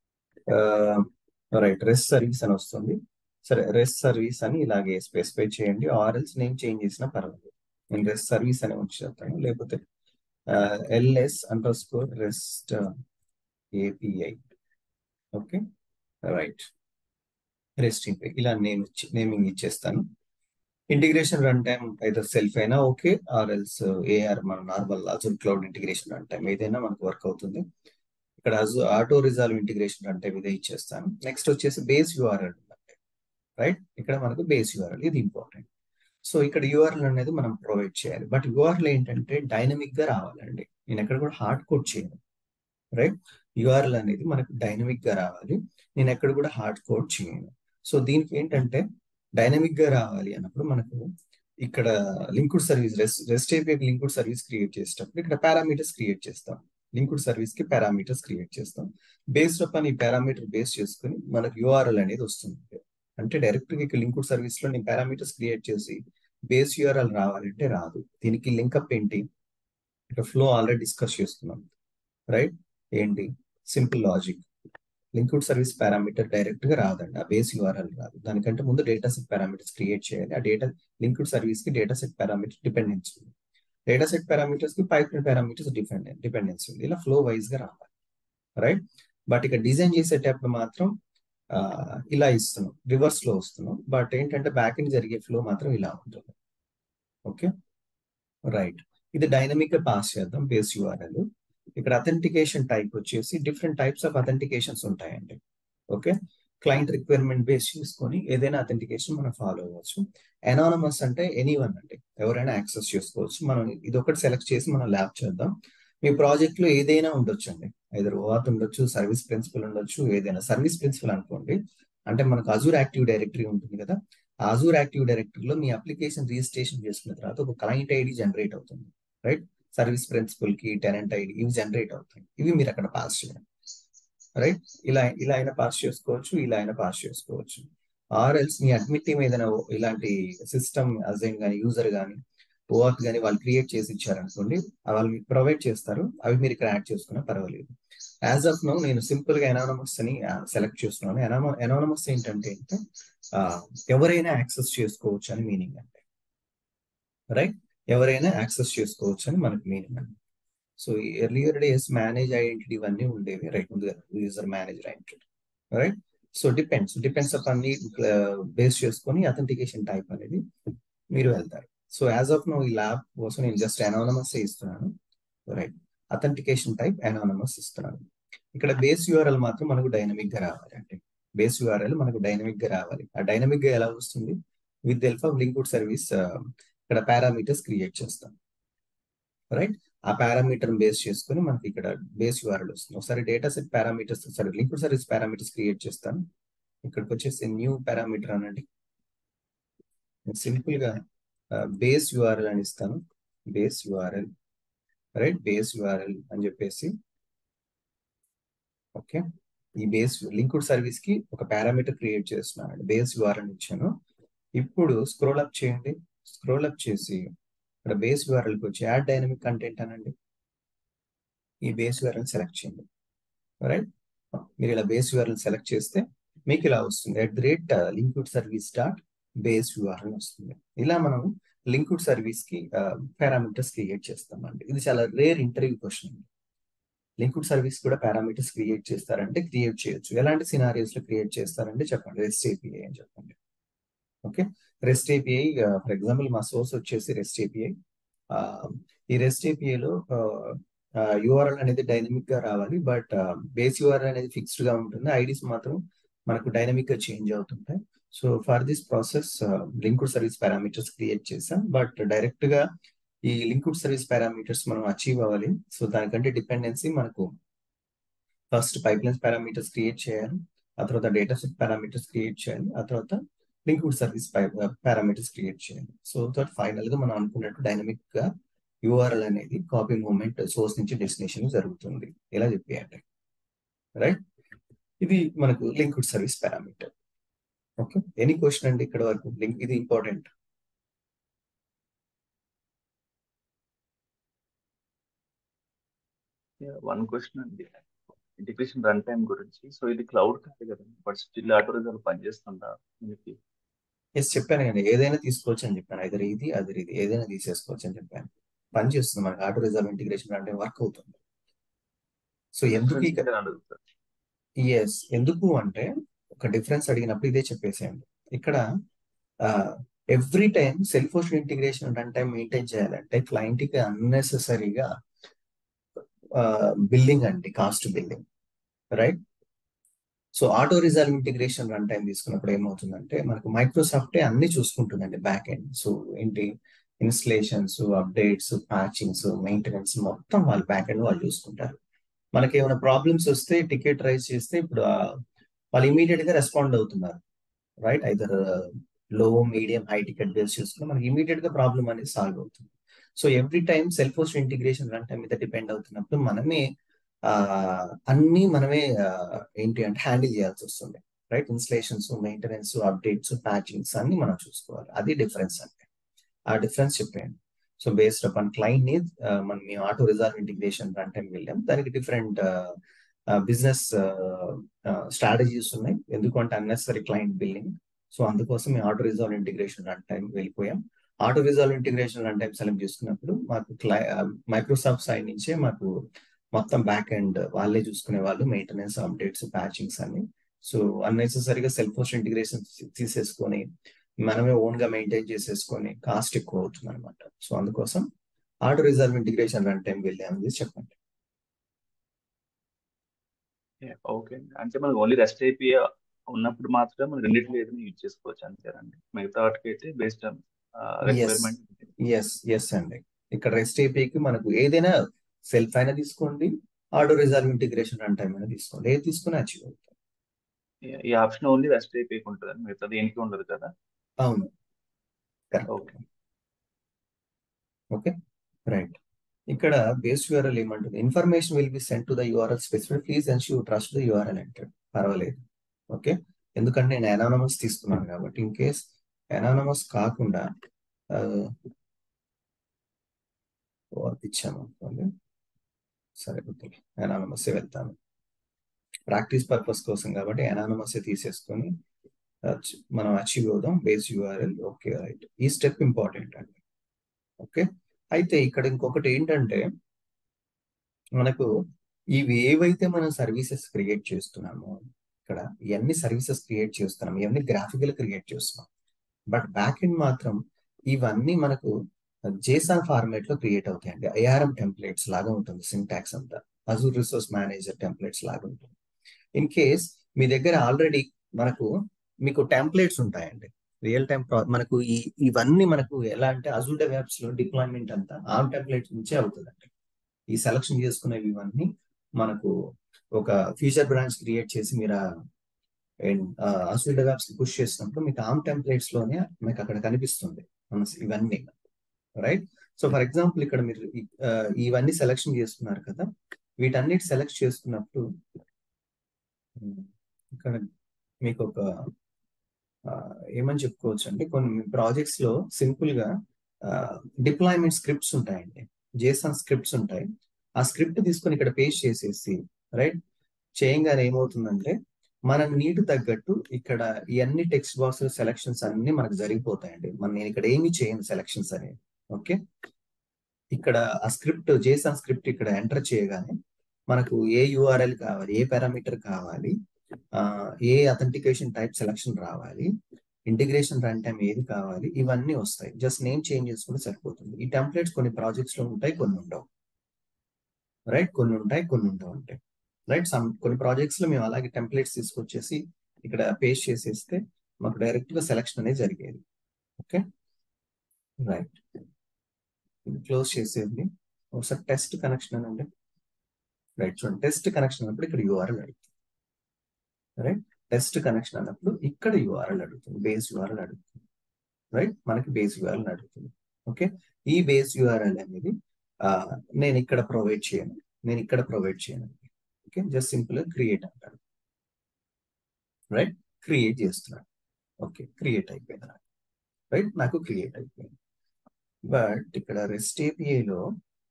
right REST service అని వస్తుంది సరే రెస్ట్ సర్వీస్ అని ఇలాగే స్పెసిఫై చేయండి ఆర్ఎల్స్ నేమ్ చేంజ్ చేసినా పర్వాలేదు నేను రెస్ట్ సర్వీస్ అని ఉంచేస్తాను లేకపోతే LS underscore REST API okay right rest API ఇలా నేమ్ నేమింగ్ ఇచ్చేస్తాను ఇంటిగ్రేషన్ రన్ టైం అయితే సెల్ఫ్ అయినా ఓకే ఆర్ ఎల్స్ ఏఆర్ మన normal Azure cloud integration runtime ఏదైనా మనకు వర్క్ అవుతుంది ఇక్కడ Azure auto resolve integration runtime ఇదే ఇచ్చేస్తాను నెక్స్ట్ వచ్చేసి బేస్ యూఆర్ఎల్ రైట్ ఇక్కడ మనకు బేస్ యూఆర్ఎల్ ఇది ఇంపార్టెంట్ సో ఇక్కడ యూఆర్ఎల్ అనేది మనం ప్రొవైడ్ చేయాలి బట్ యూఆర్ఎల్ ఏంటంటే డైనమిక్ గా రావాలండి నేను ఎక్కడ కూడా హార్డ్ కోడ్ చేయను రైట్ యూఆర్ఎల్ అనేది మనకు డైనమిక్ గా రావాలి నేను ఎక్కడ కూడా హార్డ్ కోడ్ చేయను సో దీనికి ఏంటంటే డైనమిక్ గా రావాలి అన్నప్పుడు మనకు ఇక్కడ linked service REST REST API linked service create చేసేటప్పుడు ఇక్కడ పారామీటర్స్ క్రియేట్ చేస్తాం లింక్డ్ సర్వీస్ కి పారామీటర్స్ క్రియేట్ చేస్తాం బేస్డ్ అప్ ఈ పారామీటర్ బేస్ చేసుకుని మనకు యూఆర్ఎల్ అనేది వస్తుంది అంటే డైరెక్ట్ గా ఇక్కడ లింక్డ్ సర్వీస్ లో నేను పారామీటర్స్ క్రియేట్ చేసి బేస్ యూఆర్ఎల్ రావాలంటే రాదు దీనికి లింకప్ ఏంటి ఇక్కడ ఫ్లో ఆల్రెడీ డిస్కస్ చేసుకున్నాం రైట్ ఏంటి simple logic linked service parameter direct గా రాదండి ఆ బేస్ యూఆర్ఎల్ రాదు దానికంటే ముందు డేటా సెట్ పారామీటర్స్ క్రియేట్ చేయాలి ఆ డేటా లింక్డ్ సర్వీస్ కి డేటా సెట్ పారామీటర్ డిపెండెన్స్ ఉంది డేటా సెట్ పారామీటర్స్ కి పైప్ పారామీటర్స్ డిపెండెంట్ డిపెండెన్సీ ఉంది ఇలా ఫ్లో వైజ్ గా రావాలి రైట్ బట్ ఇక డిజైన్ చేసేటప్పుడు మాత్రం ఇలా ఇస్తున్నాం రివర్స్ లో వస్తున్నాం బట్ ఏంటంటే బ్యాక్ ఎండ్ జరిగే ఫ్లో మాత్రం ఇలా ఉంటుంది ఓకే రైట్ ఇది డైనమిక్ గా పాస్ చేద్దాం బేస్ యూఆర్ఎల్ ఇక్కడ అథెంటికేషన్ టైప్ వచ్చేసి డిఫరెంట్ టైప్స్ ఆఫ్ అథెంటికేషన్స్ ఉంటాయండి ఓకే క్లయింట్ రిక్వైర్మెంట్ బేస్ చేసుకొని ఏదైనా అథెంటికేషన్ మనం ఫాలో అవ్వచ్చు ఎనానమస్ అంటే ఎనీ వన్ అండి ఎవరైనా యాక్సెస్ చేసుకోవచ్చు మనం ఇది ఒకటి సెలెక్ట్ చేసి మనం ల్యాబ్ చేద్దాం మీ ప్రాజెక్ట్ లో ఏదైనా ఉండొచ్చు అండి ఐదర్ ఓఆత్ ఉండొచ్చు సర్వీస్ ప్రిన్సిపల్ ఉండొచ్చు ఏదైనా సర్వీస్ ప్రిన్సిపల్ అనుకోండి అంటే మనకు అజూర్ యాక్టివ్ డైరెక్టరీ ఉంటుంది కదా ఆ అజూర్ యాక్టివ్ డైరెక్టరీలో మీ అప్లికేషన్ రిజిస్ట్రేషన్ చేసుకున్న తర్వాత ఒక క్లయింట్ ఐడి జనరేట్ అవుతుంది రైట్ సర్వీస్ ప్రిన్సిపల్ కి టెనెంట్ ఐడి ఇవి జనరేట్ అవుతాయి ఇవి మీరు అక్కడ పాస్ చేయాలి రైట్ ఇలా ఇలా అయినా పాస్ చేసుకోవచ్చు ఇలా అయినా పాస్ చేసుకోవచ్చు or else me admit team ఏదైనా ఇలాంటి సిస్టమ్ అజైన్ కానీ యూజర్ కానీ ఓఆర్క్ కానీ వాళ్ళు క్రియేట్ చేసి ఇచ్చారనుకోండి వాళ్ళు మీకు ప్రొవైడ్ చేస్తారు అవి మీరు ఇక్కడ యాడ్ చేసుకున్నా పర్వాలేదు యాజ్ ఆఫ్ నో నేను సింపుల్ గా ఎనానమస్ అని సెలెక్ట్ చేస్తున్నాను ఎనానమస్ ఏంటంటే ఎవరైనా యాక్సెస్ చేసుకోవచ్చు అని మీనింగ్ అంటే రైట్ ఎవరైనా యాక్సెస్ చేసుకోవచ్చు అని మనకి మీనింగ్ అండి so earlier days manage identity ఇవన్నీ ఉండేవి రైట్ ముందుగా user manager identity right so depends depends up అన్ని బేస్ చేసుకొని అథెంటికేషన్ టైప్ అనేది మీరు వెళ్తారు సో యాజ్ ఆఫ్ నో ఈ ల్యాబ్ కోసం నేను జస్ట్ అనానమస్ ఇస్తున్నాను రైట్ అథెంటికేషన్ టైప్ అనానమస్ ఇస్తున్నాను ఇక్కడ బేస్ యూఆర్ఎల్ మాత్రం మనకు డైనమిక్ గా రావాలి అంటే బేస్ యూఆర్ఎల్ మనకు డైనమిక్ గా రావాలి ఆ డైనమిక్ గా ఎలా వస్తుంది with help of linked service ఇక్కడ పారామీటర్స్ క్రియేట్ చేస్తాం రైట్ ఆ పారామీటర్ బేస్ చేసుకుని మనకి ఇక్కడ బేస్ యూఆర్ఎల్ వస్తుంది ఒకసారి డేటా సెట్ పారామీటర్స్ సరే లింక్డ్ సర్వీస్ పారామీటర్స్ క్రియేట్ చేస్తాను ఇక్కడికి వచ్చేసి న్యూ పారామీటర్ అనండి సింపుల్ గా బేస్ యూఆర్ఎల్ అని ఇస్తాను base URL right base URL అని చెప్పేసి ఓకే ఈ బేస్ లింక్డ్ సర్వీస్ కి ఒక పారామీటర్ క్రియేట్ చేస్తున్నాను బేస్ యూఆర్ఎల్ ఇచ్చాను ఇప్పుడు స్క్రోల్ అప్ చేయండి స్క్రోల్ అప్ చేసి ఇక్కడ బేస్ యూఆర్ఎల్కి వచ్చి యాడ్ డైనమిక్ కంటెంట్ అనండి ఈ బేస్ యూఆర్ఎల్ సెలెక్ట్ చేయండి రైట్ మీరు ఇలా బేస్ యూఆర్ఎల్ సెలెక్ట్ చేస్తే మీకు ఇలా వస్తుంది at the rate linked service dot base URL వస్తుంది ఇలా మనం లింక్డ్ సర్వీస్ కి పారామీటర్స్ క్రియేట్ చేస్తామండి ఇది చాలా రేర్ ఇంటర్వ్యూ క్వశ్చన్ అండి లింక్డ్ సర్వీస్ కూడా పారామీటర్స్ క్రియేట్ చేస్తారంటే క్రియేట్ చేయొచ్చు ఎలాంటి సినారియోస్ లో క్రియేట్ చేస్తారంటే చెప్పండి రెస్ట్ ఏపీఐ అని చెప్పండి okay REST API for example మా సోర్స్ వచ్చేసి రెస్ట్ ఏపీఐ ఈ రెస్ట్ ఏపీఐలో యూఆర్ఎల్ అనేది డైనమిక్ గా రావాలి బట్ బేస్ యూఆర్ఎల్ అనేది ఫిక్స్డ్ గా ఉంటుంది ఐడీస్ మాత్రం మనకు డైనమిక్ గా చేంజ్ అవుతుంటాయి so for this process linked service parameters create చేసాం బట్ డైరెక్ట్ గా ఈ లింక్డ్ సర్వీస్ పారామీటర్స్ మనం అచీవ్ అవ్వాలి సో దానికంటే డిపెండెన్సీ మనకు first pipelines parameters create చేయాలి ఆ తర్వాత డేటా సెట్ పారామీటర్స్ క్రియేట్ చేయాలి ఆ తర్వాత లింక్డ్ సర్వీస్ పారామీటర్స్ క్రియేట్ చేయాలి సో దట్ ఫైనల్ గా మనం అనుకున్నట్టు డైనమిక్ గా యూఆర్ఎల్ అనేది కాపీ మూవ్మెంట్ సోర్స్ నుంచి డెస్టినేషన్ జరుగుతుంది ఇలా చెప్పేయండి రైట్ ఇది మనకు linked service parameter okay any question అండి ఇక్కడ వరకు లింక్ ఇది ఇంపార్టెంట్ వన్ క్వశ్చన్ అండి ఇంటిగ్రేషన్ రన్ టైం గురించి సో ఇది క్లౌడ్ కాదు కదా బట్ స్టిల్ ఆటో రిజల్ట్ పనిచేస్తుందా మనకి ఎస్ చెప్పాను కదా ఏదైనా తీసుకోవచ్చు అని చెప్పాను ఐదర్ ఇది అదర్ ఇది ఏదైనా తీసేసుకోవచ్చు అని చెప్పాను పని చేస్తుంది మనకి ఆటో రిజర్వ్ ఇంటిగ్రేషన్ అంటే వర్క్ అవుతుంది సో ఎందుకు ఎస్ ఎందుకు అంటే ఒక డిఫరెన్స్ అడిగినప్పుడు ఇదే చెప్పేసేయండి ఇక్కడ every time self host integration runtime maintain చేయాలంటే క్లయింట్ కి అన్నెసెసరీగా బిల్డింగ్ అండి cost billing right so auto resolve integration runtime తీసుకున్నప్పుడు ఏమవుతుందంటే మనకు మైక్రోసాఫ్టే అన్ని చూసుకుంటుందండి బ్యాక్ ఎండ్ సో ఏంటి ఇన్స్టలేషన్స్ అప్డేట్స్ ప్యాచింగ్స్ మెయింటెనెన్స్ మొత్తం వాళ్ళు బ్యాక్ ఎండ్ వాళ్ళు చూసుకుంటారు మనకి ఏమైనా ప్రాబ్లమ్స్ వస్తే టికెట్ రైజ్ చేస్తే ఇప్పుడు వాళ్ళు ఇమీడియట్ గా రెస్పాండ్ అవుతున్నారు right either low medium high ticket base చూసుకుని మనకి ఇమీడియట్ గా ప్రాబ్లమ్ అనేది సాల్వ్ అవుతుంది so every time self host integration runtime మీద డిపెండ్ అవుతున్నప్పుడు మనమే అన్ని మనమే ఏంటి అంటే హ్యాండిల్ చేయాల్సి వస్తుంది right installations maintenance updates patchings అన్ని మనం చూసుకోవాలి అది డిఫరెన్స్ అంటే ఆ డిఫరెన్స్ చెప్పేయండి సో బేస్డ్ అపాన్ క్లైంట్ ని మనం మేము auto resolve integration runtime వెళ్ళాం దానికి డిఫరెంట్ బిజినెస్ స్ట్రాటజీస్ ఉన్నాయి ఎందుకంటే అన్నెసరీ క్లయింట్ బిల్డింగ్ సో అందుకోసం మేము auto resolve integration runtime వెళ్ళిపోయాం auto resolve integration runtime select చేసుకున్నప్పుడు మాకు క్లై మైక్రోసాఫ్ట్ సైడ్ నుంచే మాకు మొత్తం బ్యాక్ ఎండ్ వాళ్ళే చూసుకునే వాళ్ళు మెయింటెనెన్స్ అప్డేట్స్ ప్యాచింగ్స్ అన్ని సో అన్నెసెసరీగా సెల్ఫ్ హోస్ట్ ఇంటిగ్రేషన్ తీసేసుకొని మనమే ఓన్ గా మెయింటైన్ చేసేసుకొని కాస్ట్ ఎక్కువ అవుతుంది అనమాట సో అందుకోసం auto resolve integration runtime వెళ్ళామని చెప్పండి ఓకే అంటే మనకు ఓన్లీ రెస్ట్ అయిపోయి ఉన్నప్పుడు మాత్రమే మనం రెండింటిలో ఏదైనా యూజ్ చేసుకోవచ్చు అంతేనండి మిగతా వాటికి అయితే based on requirement yes yes అండి ఇక్కడ రెస్ట్ ఏపీకి మనకు ఏదైనా సెల్ఫ్ అయినా తీసుకోండి auto resolve integration runtime అయినా తీసుకోండి ఏది తీసుకుని అచీవ్ అవుతారు ఈ- ఈ ఆప్షన్ ఓన్లీ రెస్ట్ అయిపోయి ఉంటుంది మిగతా దేనికి ఉండదు కదా అవును కరెక్ట్ ఓకే ఓకే రైట్ ఇక్కడ బేస్ యూఆర్ఎల్ ఏమంటుంది information will be send to the URL specific please ensure trust the URL అంటాడు పర్వాలేదు ఓకే ఎందుకంటే నేను అనానమస్ తీసుకున్నాను కాబట్టి ఇన్ కేస్ అనానమస్ కాకుండా ఇచ్చాము అనుకోండి సరే గుర్తులే అనానమస్ వెళ్తాను ప్రాక్టీస్ పర్పస్ కోసం కాబట్టి అనానమస్ తీసేసుకొని అచ్- మనం అచీవ్ అవుదాం బేస్ యూఆర్ఎల్ ఓకే రైట్ ఈ స్టెప్ ఇంపార్టెంట్ అండి ఓకే అయితే ఇక్కడ ఇంకొకటి ఏంటంటే మనకు ఇవి ఏవైతే మనం సర్వీసెస్ క్రియేట్ చేస్తున్నామో ఇక్కడ ఇవన్నీ సర్వీసెస్ క్రియేట్ చేస్తున్నాం ఇవన్నీ గ్రాఫికల్ క్రియేట్ చేస్తున్నాం బట్ బ్యాక్ ఎండ్ మాత్రం ఇవన్నీ మనకు జేసాన్ ఫార్మేట్ లో క్రియేట్ అవుతాయండి ఐఆర్ఎం టెంప్లెట్స్ లాగా ఉంటుంది సింటాక్స్ అంతా అజూర్ రిసోర్స్ మేనేజర్ టెంప్లెట్స్ లాగా ఉంటుంది ఇన్ కేస్ మీ దగ్గర ఆల్రెడీ మనకు మీకు టెంప్లెట్స్ ఉంటాయండి రియల్ టైం మనకు ఈ ఇవన్నీ మనకు ఎలా అంటే అజూర్ డెవాప్స్ లో డిప్లాయ్మెంట్ అంతా ఆర్మ్ టెంప్లెట్స్ నుంచే అవుతుందండి ఈ సెలక్షన్ చేసుకునేవి ఇవన్నీ మనకు ఒక ఫ్యూచర్ బ్రాంచ్ క్రియేట్ చేసి మీరు అసలు డెవాప్స్ కి పుష్ చేసినప్పుడు మీకు ఆమ్ టెంప్లెట్స్ లోనే మీకు అక్కడ కనిపిస్తుంది మన ఇవన్నీ రైట్ సో ఫర్ ఎగ్జాంపుల్ ఇక్కడ మీరు ఈ- ఆ, ఇవన్నీ సెలక్షన్ చేసుకున్నారు కదా వీటన్నిటి సెలెక్ట్ చేసుకున్నప్పుడు ఉమ్, ఇక్కడ మీకు ఒక ఆ, ఏమని చెప్పుకోవచ్చు అంటే కొన్ని ప్రాజెక్ట్స్ లో సింపుల్ గా డిప్లాయ్మెంట్ స్క్రిప్ట్స్ ఉంటాయండి జేసన్ స్క్రిప్ట్స్ ఉంటాయి ఆ స్క్రిప్ట్ తీసుకొని ఇక్కడ పేస్ట్ చేసేసి రైట్ చేయంగానే ఏమవుతుందంటే మన నీటి తగ్గట్టు ఇక్కడ ఇవన్నీ టెక్స్ట్ బాక్స్ సెలక్షన్స్ అన్ని మనకు జరిగిపోతాయండి మన నేను ఇక్కడ ఏమి చేయను సెలక్షన్స్ అనేవి ఓకే ఇక్కడ ఆ స్క్రిప్ట్ జేసన్ స్క్రిప్ట్ ఇక్కడ ఎంటర్ చేయగానే మనకు ఏ యూఆర్ఎల్ కావాలి ఏ పారామీటర్ కావాలి ఆ, ఏ అథెంటికేషన్ టైప్ సెలక్షన్ రావాలి ఇంటిగ్రేషన్ రన్ టైం ఏది కావాలి ఇవన్నీ వస్తాయి జస్ట్ నేమ్ చేంజ్ చేసుకుంటే సరిపోతుంది ఈ టెంప్లెట్స్ కొన్ని ప్రాజెక్ట్స్ లో ఉంటాయి కొన్ని ఉండవు రైట్ కొన్ని ఉంటాయి కొన్ని ఉండవు ఉంటాయి రైట్ సమ్ కొన్ని ప్రాజెక్ట్స్ లో మేము అలాగే టెంప్లెట్స్ తీసుకొచ్చేసి ఇక్కడ పేస్ట్ చేసేస్తే మాకు డైరెక్ట్ గా సెలక్షన్ అనేది జరిగేది ఓకే రైట్ క్లోజ్ చేసేది ఒకసారి టెస్ట్ కనెక్షన్ అనండి రైట్ చూడండి టెస్ట్ కనెక్షన్ అన్నప్పుడు ఇక్కడ యూఆర్ఎల్ అడుగుతుంది రైట్ టెస్ట్ కనెక్షన్ అన్నప్పుడు ఇక్కడ యూఆర్ఎల్ అడుగుతుంది బేస్ యూఆర్ఎల్ అడుగుతుంది రైట్ మనకి బేస్ యూఆర్ఎల్ అడుగుతుంది ఓకే ఈ బేస్ యూఆర్ఎల్ అనేది ఆ, నేను ఇక్కడ ప్రొవైడ్ చేయను నేను ఇక్కడ ప్రొవైడ్ చేయను ఓకే జస్ట్ సింపుల్ గా క్రియేట్ అంటాను రైట్ క్రియేట్ చేస్తున్నాను ఓకే క్రియేట్ అయిపోయింది నాకు రైట్ నాకు క్రియేట్ అయిపోయింది బట్ ఇక్కడ రెస్ట్ ఏపీఐలో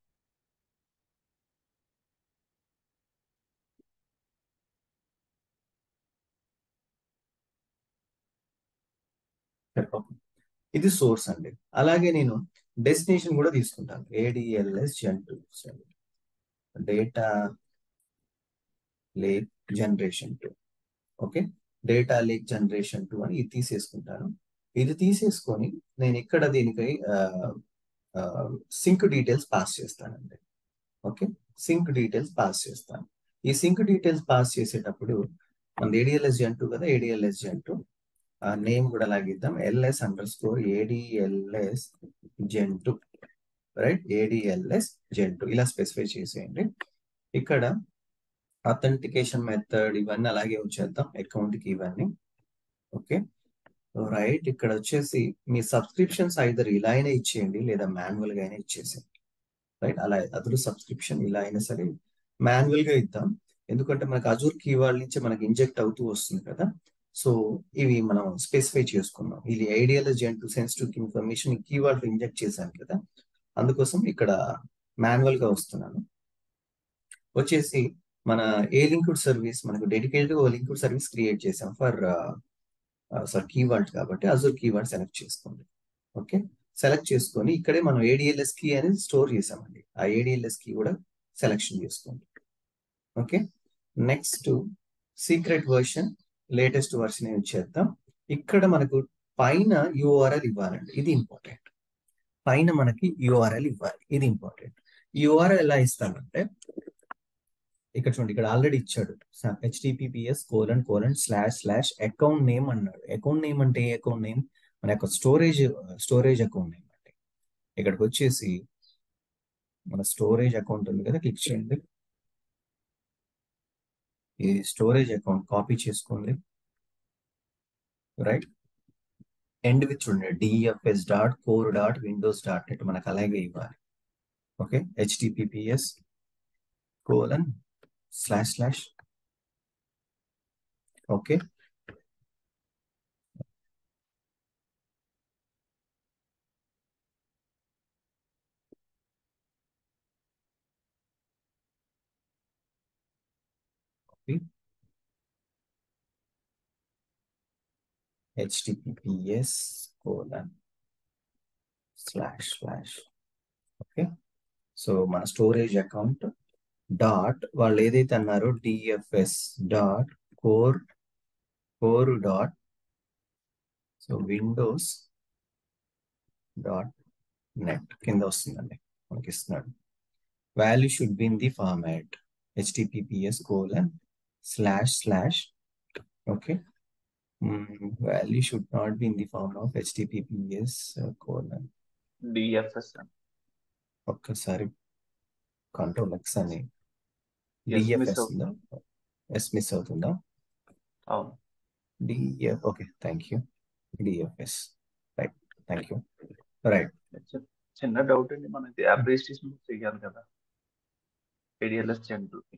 ఇది సోర్స్ అండి అలాగే నేను డెస్టినేషన్ కూడా తీసుకుంటాను ఏడిఎల్ఎస్ జెన్ two data lake generation two okay data lake generation two అని ఇది తీసేసుకుంటాను ఇది తీసేసుకొని నేను ఇక్కడ దీనికి సింక్ డీటెయిల్స్ పాస్ చేస్తానండి ఓకే సింక్ డీటెయిల్స్ పాస్ చేస్తాను ఈ సింక్ డీటెయిల్స్ పాస్ చేసేటప్పుడు మన ఏడిఎల్ఎస్ జెన్ టూ కదా ఏడిఎల్ఎస్ జెన్ టూ నేమ్ కూడా లాగిద్దాం ఎల్ఎస్ అండర్ స్కోర్ ఏడిఎల్ఎస్ జెన్ టూ రైట్ ఏడిఎల్ఎస్ జెన్ టూ ఇలా స్పెసిఫై చేసేయండి ఇక్కడ అథెంటికేషన్ మెథడ్ ఇవన్నీ అలాగే వచ్చేద్దాం అకౌంట్ కి ఇవన్నీ ఓకే రైట్ ఇక్కడ వచ్చేసి మీ సబ్స్క్రిప్షన్స్ ఐదర్ ఇలా అయినా ఇచ్చేయండి లేదా మాన్యువల్ గా అయినా ఇచ్చేసేయండి రైట్ అలా అదురు సబ్స్క్రిప్షన్ ఇలా అయినా సరే మాన్యువల్ గా ఇద్దాం ఎందుకంటే మనకు అజూర్ కీవర్డ్ నుంచి మనకి ఇంజెక్ట్ అవుతూ వస్తుంది కదా సో ఇవి మనం స్పెసిఫై చేసుకున్నాం ఇది ఐడియల్ జెంట్ సెన్సిటివ్ ఇన్ఫర్మేషన్ కీవర్డ్ ఇంజెక్ట్ చేశాను కదా అందుకోసం ఇక్కడ మాన్యువల్ గా వస్తున్నాను వచ్చేసి మన ఏ లింక్డ్ సర్వీస్ మనకు డెడికేటెడ్ ఓ లింక్డ్ సర్వీస్ క్రియేట్ చేసాం ఫర్ సార్ కీవర్డ్ కాబట్టి అజూర్ కీవర్డ్ సెలెక్ట్ చేసుకోండి ఓకే సెలెక్ట్ చేసుకొని ఇక్కడే మనం ఏడిఎల్ఎస్ కీ అనేది స్టోర్ చేసామండి ఆ ఏడిఎల్ఎస్ కీ కూడా సెలెక్షన్ చేసుకోండి okay next secret version latest version ఏమి చేద్దాం ఇక్కడ మనకు పైన యూఆర్ఎల్ ఇవ్వాలండి ఇది ఇంపార్టెంట్ పైన మనకి యూఆర్ఎల్ ఇవ్వాలి ఇది ఇంపార్టెంట్ యూఆర్ఎల్ ఎలా ఇస్తామంటే ఇక్కడ చూడండి ఇక్కడ ఆల్రెడీ ఇచ్చాడు HTTPS colon colon slash slash account name అన్నాడు అకౌంట్ నేమ్ అంటే ఏ అకౌంట్ నేమ్ మన యొక్క స్టోరేజ్ స్టోరేజ్ అకౌంట్ నేమ్ అంటే ఇక్కడికి వచ్చేసి మన స్టోరేజ్ అకౌంట్ ఉంది కదా క్లిక్ చేయండి ఈ స్టోరేజ్ అకౌంట్ కాపీ చేసుకోండి రైట్ ఎండ్ విత్ చూడండి DFS dot core dot windows dot net మనకు అలాగే ఇవ్వాలి okay HTTPS colon slash slash okay https colon slash slash okay so మన స్టోరేజ్ అకౌంట్ డాట్ వాళ్ళు ఏదైతే అన్నారో DFS dot core core dot so windows dot net కింద వస్తుందండి మనకి ఇస్తున్నాడు value should be in the format HTTPS colon slash slash okay value should not be in the form of https uh, colon DFS ఒక్కసారి control X అని Yes, miss DFS అవుతుందా? ఉందా S miss అవుతుందా అవును DF okay thank you DFS right thank you right చి- చిన్న doubt అండి మనకి యాప్ రిజిస్ట్రేషన్ చేయాలి కదా ఏడిఎల్ఎస్ జనరల్కి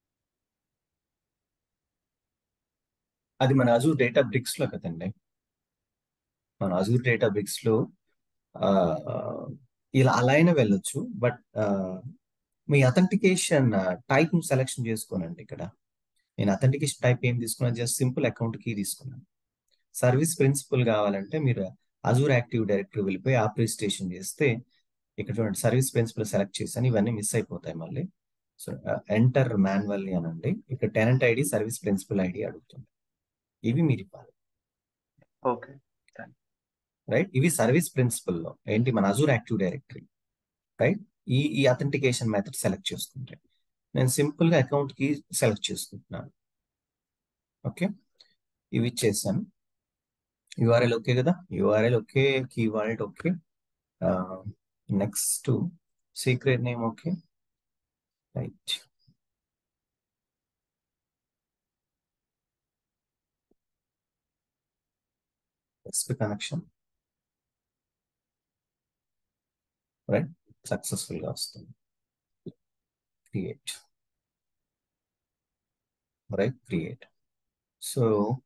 అది మన అజూర్ డేటా బ్రిక్స్ లో కదండి మన అజూర్ డేటా బ్రిక్స్ లో ఆ, ఇలా అలా అయినా వెళ్ళొచ్చు బట్ మీ అథెంటికేషన్ టైప్ సెలెక్షన్ చేసుకోనండి ఇక్కడ నేను అథెంటికేషన్ టైప్ ఏం తీసుకున్నాను జస్ట్ సింపుల్ అకౌంట్ కీ తీసుకున్నాను సర్వీస్ ప్రిన్సిపల్ కావాలంటే మీరు అజూర్ యాక్టివ్ డైరెక్టరీ వెళ్ళిపోయి యాప్ రిజిస్ట్రేషన్ చేస్తే ఇక్కడ చూడండి సర్వీస్ ప్రిన్సిపల్ సెలెక్ట్ చేశాను ఇవన్నీ మిస్ అయిపోతాయి మళ్ళీ సో ఎంటర్ మాన్యువల్లీ అనండి ఇక్కడ tenant ID service principal ID అడుగుతుంది ఇవి మీరు ఇవ్వాలి ఓకే రైట్ ఇవి సర్వీస్ ప్రిన్సిపల్ లో ఏంటి మన అజూర్ యాక్టివ్ డైరెక్టరీ రైట్ ఈ ఈ అథెంటికేషన్ మెథడ్ సెలెక్ట్ చేసుకుంటే నేను సింపుల్ గా అకౌంట్ కి సెలెక్ట్ చేసుకుంటున్నాను ఓకే ఇవి ఇచ్చేసాను యూఆర్ఎల్ ఓకే కదా URL okay key vault okay next secret name okay right SP connection right successful గా వస్తుంది create right create so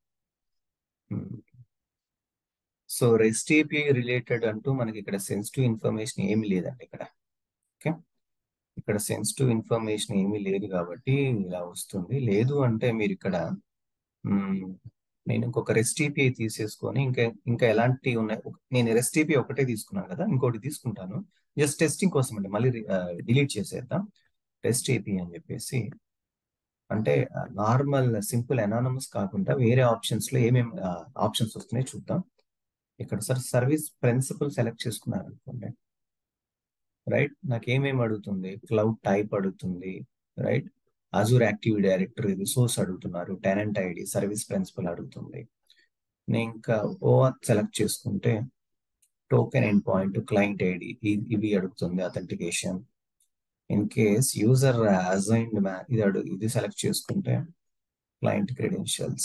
so rest API related అంటూ మనకి ఇక్కడ సెన్సిటివ్ ఇన్ఫర్మేషన్ ఏమీ లేదండి ఇక్కడ ఓకే ఇక్కడ సెన్సిటివ్ ఇన్ఫర్మేషన్ ఏమీ లేదు కాబట్టి ఇలా వస్తుంది లేదు అంటే మీరు ఇక్కడ మ్మ్, నేను ఇంకొక రెస్ట్ ఏపీఐ తీసేసుకొని ఇంకా ఇంకా ఎలాంటి ఉన్నాయి ఒక- నేను రెస్ట్ ఏపీఐ ఒకటే తీసుకున్నాను కదా ఇంకోటి తీసుకుంటాను జస్ట్ టెస్టింగ్ కోసం అండి మళ్ళీ డిలీట్ చేసేద్దాం రెస్ట్ ఏపీఐ అని చెప్పేసి అంటే నార్మల్ సింపుల్ అనానమస్ కాకుండా వేరే ఆప్షన్స్ లో ఏమేమి ఆప్షన్స్ వస్తున్నాయో చూద్దాం ఇక్కడ సార్ సర్వీస్ ప్రిన్సిపల్ సెలెక్ట్ చేసుకున్నారు అనుకోండి రైట్ నాకు ఏమేమి అడుగుతుంది క్లౌడ్ టైప్ అడుగుతుంది right Azure active directory resource అడుగుతున్నారు టెనెంట్ ఐడి సర్వీస్ ప్రిన్సిపల్ అడుగుతుంది నేను ఇంకా ఓఆర్ సెలెక్ట్ చేసుకుంటే token endpoint client ID ఇవి అడుగుతుంది authentication in case user assigned ఇది అడుగు ఇది సెలెక్ట్ చేసుకుంటే క్లయింట్ క్రెడెన్షియల్స్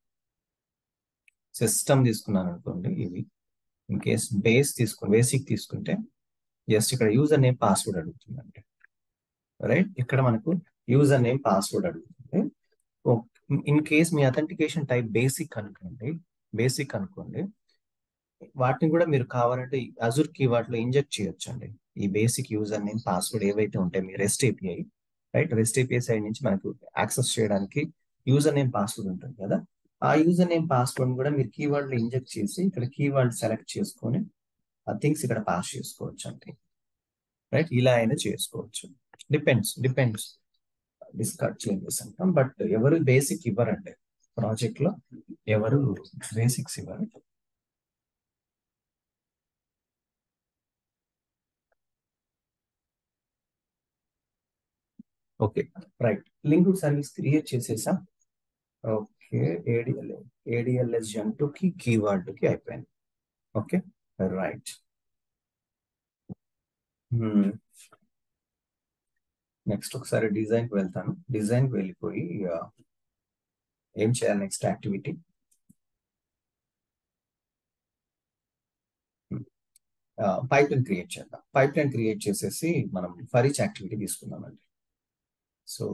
సిస్టమ్ తీసుకున్నాను అనుకోండి ఇవి ఇన్ కేస్ బేస్ తీసుకుని బేసిక్ తీసుకుంటే జస్ట్ ఇక్కడ యూజర్ నేమ్ పాస్వర్డ్ అడుగుతుందండి రైట్ ఇక్కడ మనకు యూజర్ నేమ్ పాస్వర్డ్ అడుగుతుంది ఇన్ కేస్ మీ అథెంటికేషన్ టైప్ బేసిక్ అనుకోండి బేసిక్ అనుకోండి వాటిని కూడా మీరు కావాలంటే అజూర్ కీవర్డ్ లో ఇంజెక్ట్ చేయొచ్చు అండి ఈ బేసిక్ యూజర్ నేమ్ పాస్వర్డ్ ఏవైతే ఉంటాయి మీ rest API right rest API side నుంచి మనకు యాక్సెస్ చేయడానికి యూజర్ నేమ్ పాస్వర్డ్ ఉంటుంది కదా ఆ యూజర్ నేమ్ పాస్వర్డ్ కూడా మీరు కీవర్డ్ లో ఇంజెక్ట్ చేసి ఇక్కడ కీవర్డ్ సెలెక్ట్ చేసుకొని ఆ థింగ్స్ ఇక్కడ పాస్ చేసుకోవచ్చు అండి రైట్ ఇలా అయినా చేసుకోవచ్చు డిపెండ్స్ డిపెండ్స్ డిస్కార్డ్ చేంజెస్ అంటాం బట్ ఎవరు బేసిక్ ఇవ్వరండి ప్రాజెక్ట్ లో ఎవరు బేసిక్స్ ఇవ్వరు okay right link service create చేసేసా ఓకే ఏడిఎల్ ఏడిఎల్ఎస్ జంటు కి కీవర్డ్ కి అయిపోయింది ఓకే రైట్ నెక్స్ట్ ఒకసారి డిజైన్ కి వెళ్తాను డిజైన్ కి వెళ్ళిపోయి ఆ, ఏం చేయాలి next activity pipeline create చేద్దాం పైప్ లైన్ క్రియేట్ చేసేసి మనం ఫర్ ఈచ్ యాక్టివిటీ తీసుకుందామండి so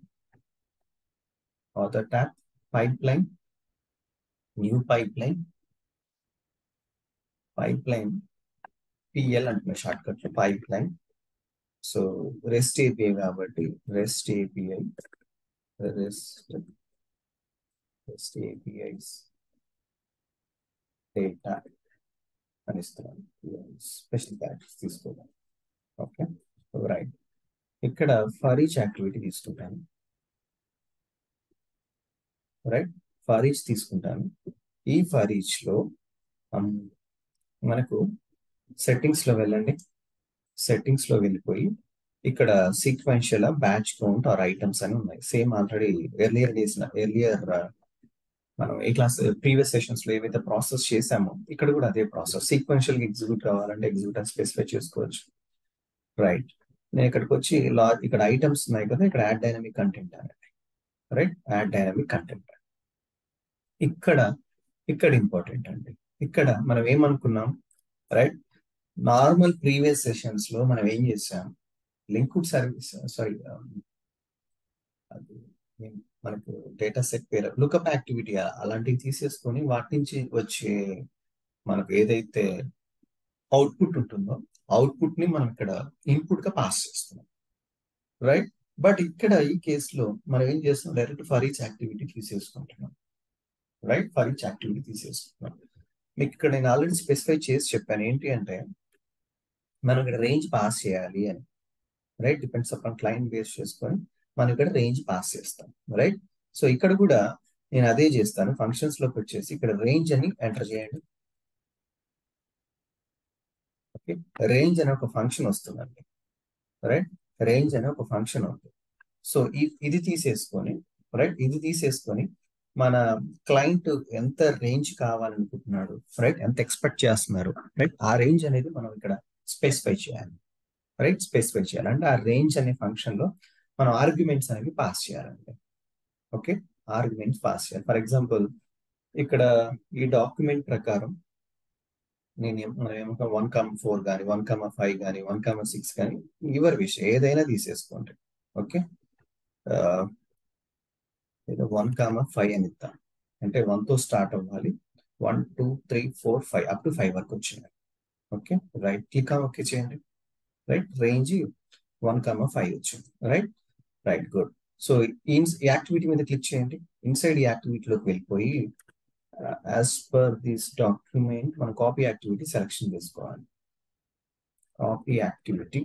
author tab pipeline new pipeline pipe line PL అంటున్నా shortcut pipeline so rest API కాబట్టి rest API rest rest APIs data అని ఇస్తున్నాను special characters తీసుకోవాలి okay right ఇక్కడ for each activity తీసుకుంటాను right for each తీసుకుంటాను ఈ for each లో um, మనకు సెట్టింగ్స్ లో వెళ్ళండి సెట్టింగ్స్ లో వెళ్ళిపోయి ఇక్కడ sequential batch count or items అని ఉన్నాయి సేమ్ ఆల్రెడీ ఎర్లియర్ చేసిన ఎర్లియర్ మనం ఏ క్లాస్ ప్రీవియస్ సెషన్స్ లో ఏవైతే ప్రాసెస్ చేసామో ఇక్కడ కూడా అదే ప్రాసెస్ సీక్వెన్షియల్ ఎగ్జిక్యూట్ కావాలంటే ఎగ్జిక్యూట్ అని స్పెసిఫై చేసుకోవచ్చు రైట్ నేను ఇక్కడికి వచ్చి లా ఇక్కడ ఐటమ్స్ ఉన్నాయి కదా ఇక్కడ యాడ్ డైనమిక్ కంటెంట్ అనేది రైట్ యాడ్ డైనమిక్ కంటెంట్ ఇక్కడ ఇక్కడ ఇంపార్టెంట్ అండి ఇక్కడ మనం ఏమనుకున్నాం రైట్ నార్మల్ ప్రీవియస్ సెషన్స్ లో మనం ఏం చేసాం లింక్డ్ సర్వీస్ సారీ అది ఏం- మనకు డేటా సెట్ పేరు లుకప్ యాక్టివిటీ అలాంటివి తీసేసుకొని వాటి నుంచి వచ్చే మనకు ఏదైతే అవుట్పుట్ ఉంటుందో అవుట్పుట్ ని మనం ఇక్కడ ఇన్పుట్ గా పాస్ చేస్తున్నాం రైట్ బట్ ఇక్కడ ఈ కేసులో మనం ఏం చేస్తున్నాం డైరెక్ట్ ఫర్ ఈచ్ యాక్టివిటీ తీసేసుకుంటున్నాం రైట్ ఫర్ ఈచ్ యాక్టివిటీ తీసేసుకుంటున్నాం మీకు ఇక్కడ నేను ఆల్రెడీ స్పెసిఫై చేసి చెప్పాను ఏంటి అంటే మనం ఇక్కడ రేంజ్ పాస్ చేయాలి అని right depends upon client base చేసుకొని మనం ఇక్కడ రేంజ్ పాస్ చేస్తాం రైట్ సో ఇక్కడ కూడా నేను అదే చేస్తాను ఫంక్షన్స్ లోకి వచ్చేసి ఇక్కడ రేంజ్ అని ఎంటర్ చేయండి ఓకే రేంజ్ అనే ఒక ఫంక్షన్ వస్తుందండి రైట్ రేంజ్ అనే ఒక ఫంక్షన్ ఉంది సో ఇది తీసేసుకొని రైట్ ఇది తీసేసుకొని మన క్లయింట్ ఎంత రేంజ్ కావాలనుకుంటున్నాడు రైట్ ఎంత ఎక్స్పెక్ట్ చేస్తున్నారు రైట్ ఆ రేంజ్ అనేది మనం ఇక్కడ స్పెసిఫై చేయాలి రైట్ స్పెసిఫై చేయాలి అంటే ఆ రేంజ్ అనే ఫంక్షన్ లో మనం ఆర్గ్యుమెంట్స్ అనేవి పాస్ చేయాలండి ఓకే ఆర్గ్యుమెంట్స్ పాస్ చేయాలి ఫర్ ఎగ్జాంపుల్ ఇక్కడ ఈ డాక్యుమెంట్ ప్రకారం నేను ఏం- మనం ఏమో వన్ కమ్ ఫోర్ కానీ వన్ కమ ఫైవ్ కానీ వన్ కమ సిక్స్ కానీ యువర్ విషయం ఏదైనా తీసేసుకోండి ఓకే ఆ, ఏదో వన్ కామ ఫైవ్ అని ఇద్దాం అంటే వన్ తో స్టార్ట్ అవ్వాలి one two three four five up to five వరకు వచ్చింది ఓకే రైట్ క్లిక్ ఓకే చేయండి right range one comma five వచ్చింది right right good so in activity మీద క్లిక్ చేయండి ఇన్సైడ్ ఈ యాక్టివిటీలోకి వెళ్ళిపోయి యాజ్ పర్ దిస్ డాక్యుమెంట్ మనం కాపీ యాక్టివిటీ సెలెక్షన్ చేసుకోవాలి copy activity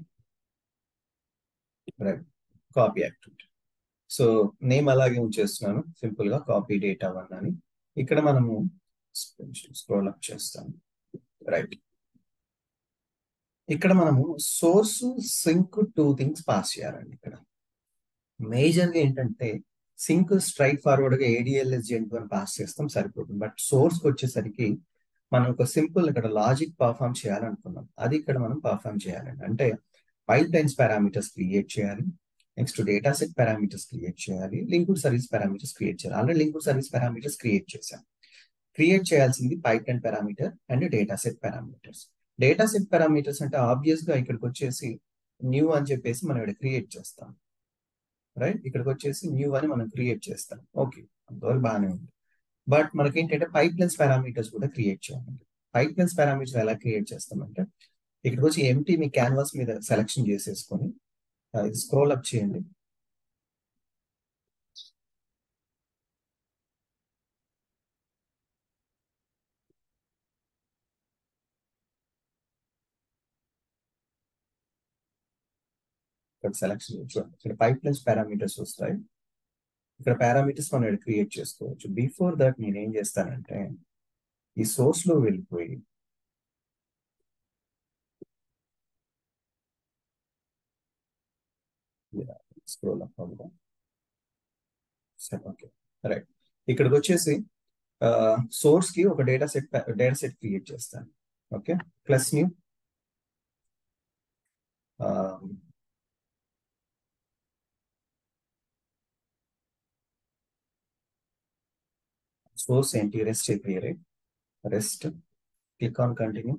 right copy activity so name అలాగే ఉంచేస్తున్నాను సింపుల్ గా కాపీ డేటా వన్ అని ఇక్కడ మనము స్క్రోల్ అప్ చేస్తాము రైట్ ఇక్కడ మనము source sink two things pass చేయాలండి ఇక్కడ మేజర్ గా ఏంటంటే సింక్ స్ట్రైట్ ఫార్వర్డ్ గా ఏడిఎల్ఎస్ జెంట్ అని పాస్ చేస్తాం సరిపోతుంది బట్ సోర్స్ కి వచ్చేసరికి మనం ఒక సింపుల్ ఇక్కడ లాజిక్ పర్ఫామ్ చేయాలనుకున్నాం అది ఇక్కడ మనం పర్ఫామ్ చేయాలండి అంటే పైప్ లైన్స్ పారామీటర్స్ క్రియేట్ చేయాలి next data set parameters create చేయాలి లింక్డ్ సర్వీస్ పారామీటర్స్ క్రియేట్ చేయాలి already linked service parameters create చేశాం క్రియేట్ చేయాల్సింది pipeline parameter and data set parameters data set parameters అంటే ఆబ్వియస్ గా ఇక్కడికి వచ్చేసి న్యూ అని చెప్పేసి మనం ఇక్కడ క్రియేట్ చేస్తాం రైట్ ఇక్కడికి వచ్చేసి న్యూ అని మనం క్రియేట్ చేస్తాం ఓకే అంతవరకు బాగానే ఉంది బట్ మనకి ఏంటంటే పైప్ లైన్స్ పారామీటర్స్ కూడా క్రియేట్ చేయాలండి పైప్ లైన్స్ పారామీటర్స్ ఎలా క్రియేట్ చేస్తామంటే ఇక్కడికి వచ్చి ఎంటీ మీ క్యాన్వాస్ మీద సెలెక్షన్ చేసేసుకొని స్క్రోల్ అప్ చేయండి ఇక్కడ సెలెక్షన్ చూడండి ఇక్కడ పైప్ లైన్స్ పారామీటర్స్ వస్తాయి ఇక్కడ పారామీటర్స్ మనం ఇక్కడ క్రియేట్ చేసుకోవచ్చు బిఫోర్ దట్ నేను ఏం చేస్తానంటే ఈ సోర్స్ లో వెళ్ళిపోయి స్క్రోల్ అప్ అవ్వడం సరే ఓకే రైట్ ఇక్కడికి వచ్చేసి సోర్స్ కి ఒక data dataset data set create చేస్తాను ఓకే ప్లస్ న్యూ సోర్స్ ఏంటి rest API right rest click on continue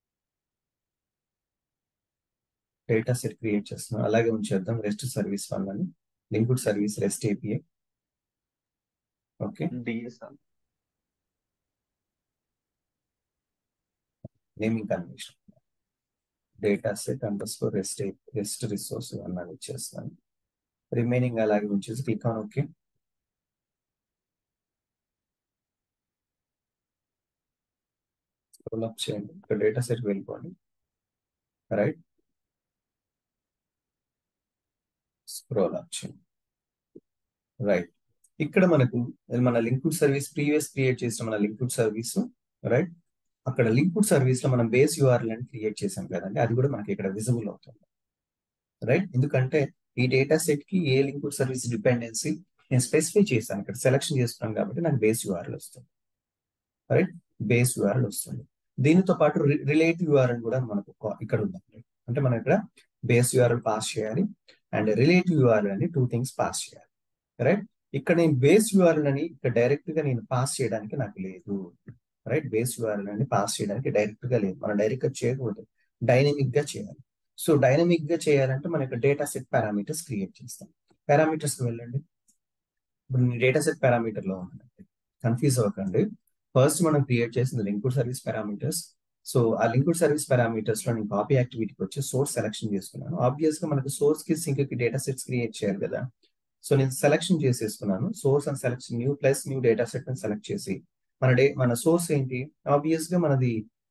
data set create చేస్తున్నాం అలాగే ఉంచేద్దాం రెస్ట్ సర్వీస్ వన్ అని linked service rest API okay DS naming convention dataset underscore rest rest resource అన్నది ఇచ్చేస్తాను remaining అలాగే ఉంచేసి click on okay scroll up చేయండి ఇక్కడ డేటా సెట్ వెళ్ళిపోండి రైట్ స్క్రోల్ అప్ చేయండి రైట్ ఇక్కడ మనకు మన లింక్డ్ సర్వీస్ ప్రీవియస్ క్రియేట్ చేసిన మన లింక్డ్ సర్వీస్ రైట్ అక్కడ లింక్డ్ సర్వీస్ లో మనం బేస్ యూఆర్ఎల్ అని క్రియేట్ చేసాం కదండి అది కూడా మనకి ఇక్కడ విజిబుల్ అవుతుంది రైట్ ఎందుకంటే ఈ డేటా సెట్ కి ఏ లింక్డ్ సర్వీస్ డిపెండెన్సీ నేను స్పెసిఫై చేశాను ఇక్కడ సెలెక్షన్ చేసుకున్నాను కాబట్టి నాకు బేస్ యూఆర్ఎల్ వస్తుంది రైట్ బేస్ యూఆర్ఎల్ వస్తుంది దీనితో పాటు రిలేటివ్ యూఆర్ఎల్ కూడా మనకు ఇక్కడ ఉందండి అంటే మనం ఇక్కడ బేస్ యూఆర్ఎల్ పాస్ చేయాలి అండ్ రిలేటివ్ యూఆర్ఎల్ అని టూ థింగ్స్ పాస్ చేయాలి రైట్ ఇక్కడ నేను బేస్ యూఆర్ఎల్ అని ఇక్కడ డైరెక్ట్ గా నేను పాస్ చేయడానికి నాకు లేదు రైట్ బేస్ యూఆర్ఎల్ అని పాస్ చేయడానికి డైరెక్ట్ గా లేదు మనం డైరెక్ట్ గా చేయకూడదు డైనమిక్ గా చేయాలి సో డైనమిక్ గా చేయాలంటే మనకి డేటా సెట్ పారామీటర్స్ క్రియేట్ చేస్తాం పారామీటర్స్ కి వెళ్ళండి ఇప్పుడు డేటా సెట్ పారామీటర్ లో ఉందండి కన్ఫ్యూజ్ అవ్వకండి ఫస్ట్ మనం క్రియేట్ చేసింది లింక్డ్ సర్వీస్ పారామీటర్స్ సో ఆ లింక్డ్ సర్వీస్ పారామీటర్స్ లో నేను కాపీ యాక్టివిటీకి వచ్చి సోర్స్ సెలెక్షన్ చేసుకున్నాను ఆబ్వియస్ గా మనకు సోర్స్ కి సింక్ కి డేటా సెట్స్ క్రియేట్ చేయాలి కదా సో నేను సెలెక్షన్ చేసేసుకున్నాను source and selection new plus new dataset అని సెలెక్ట్ చేసి మన డే మన సోర్స్ ఏంటి ఆబ్వియస్ గా మనది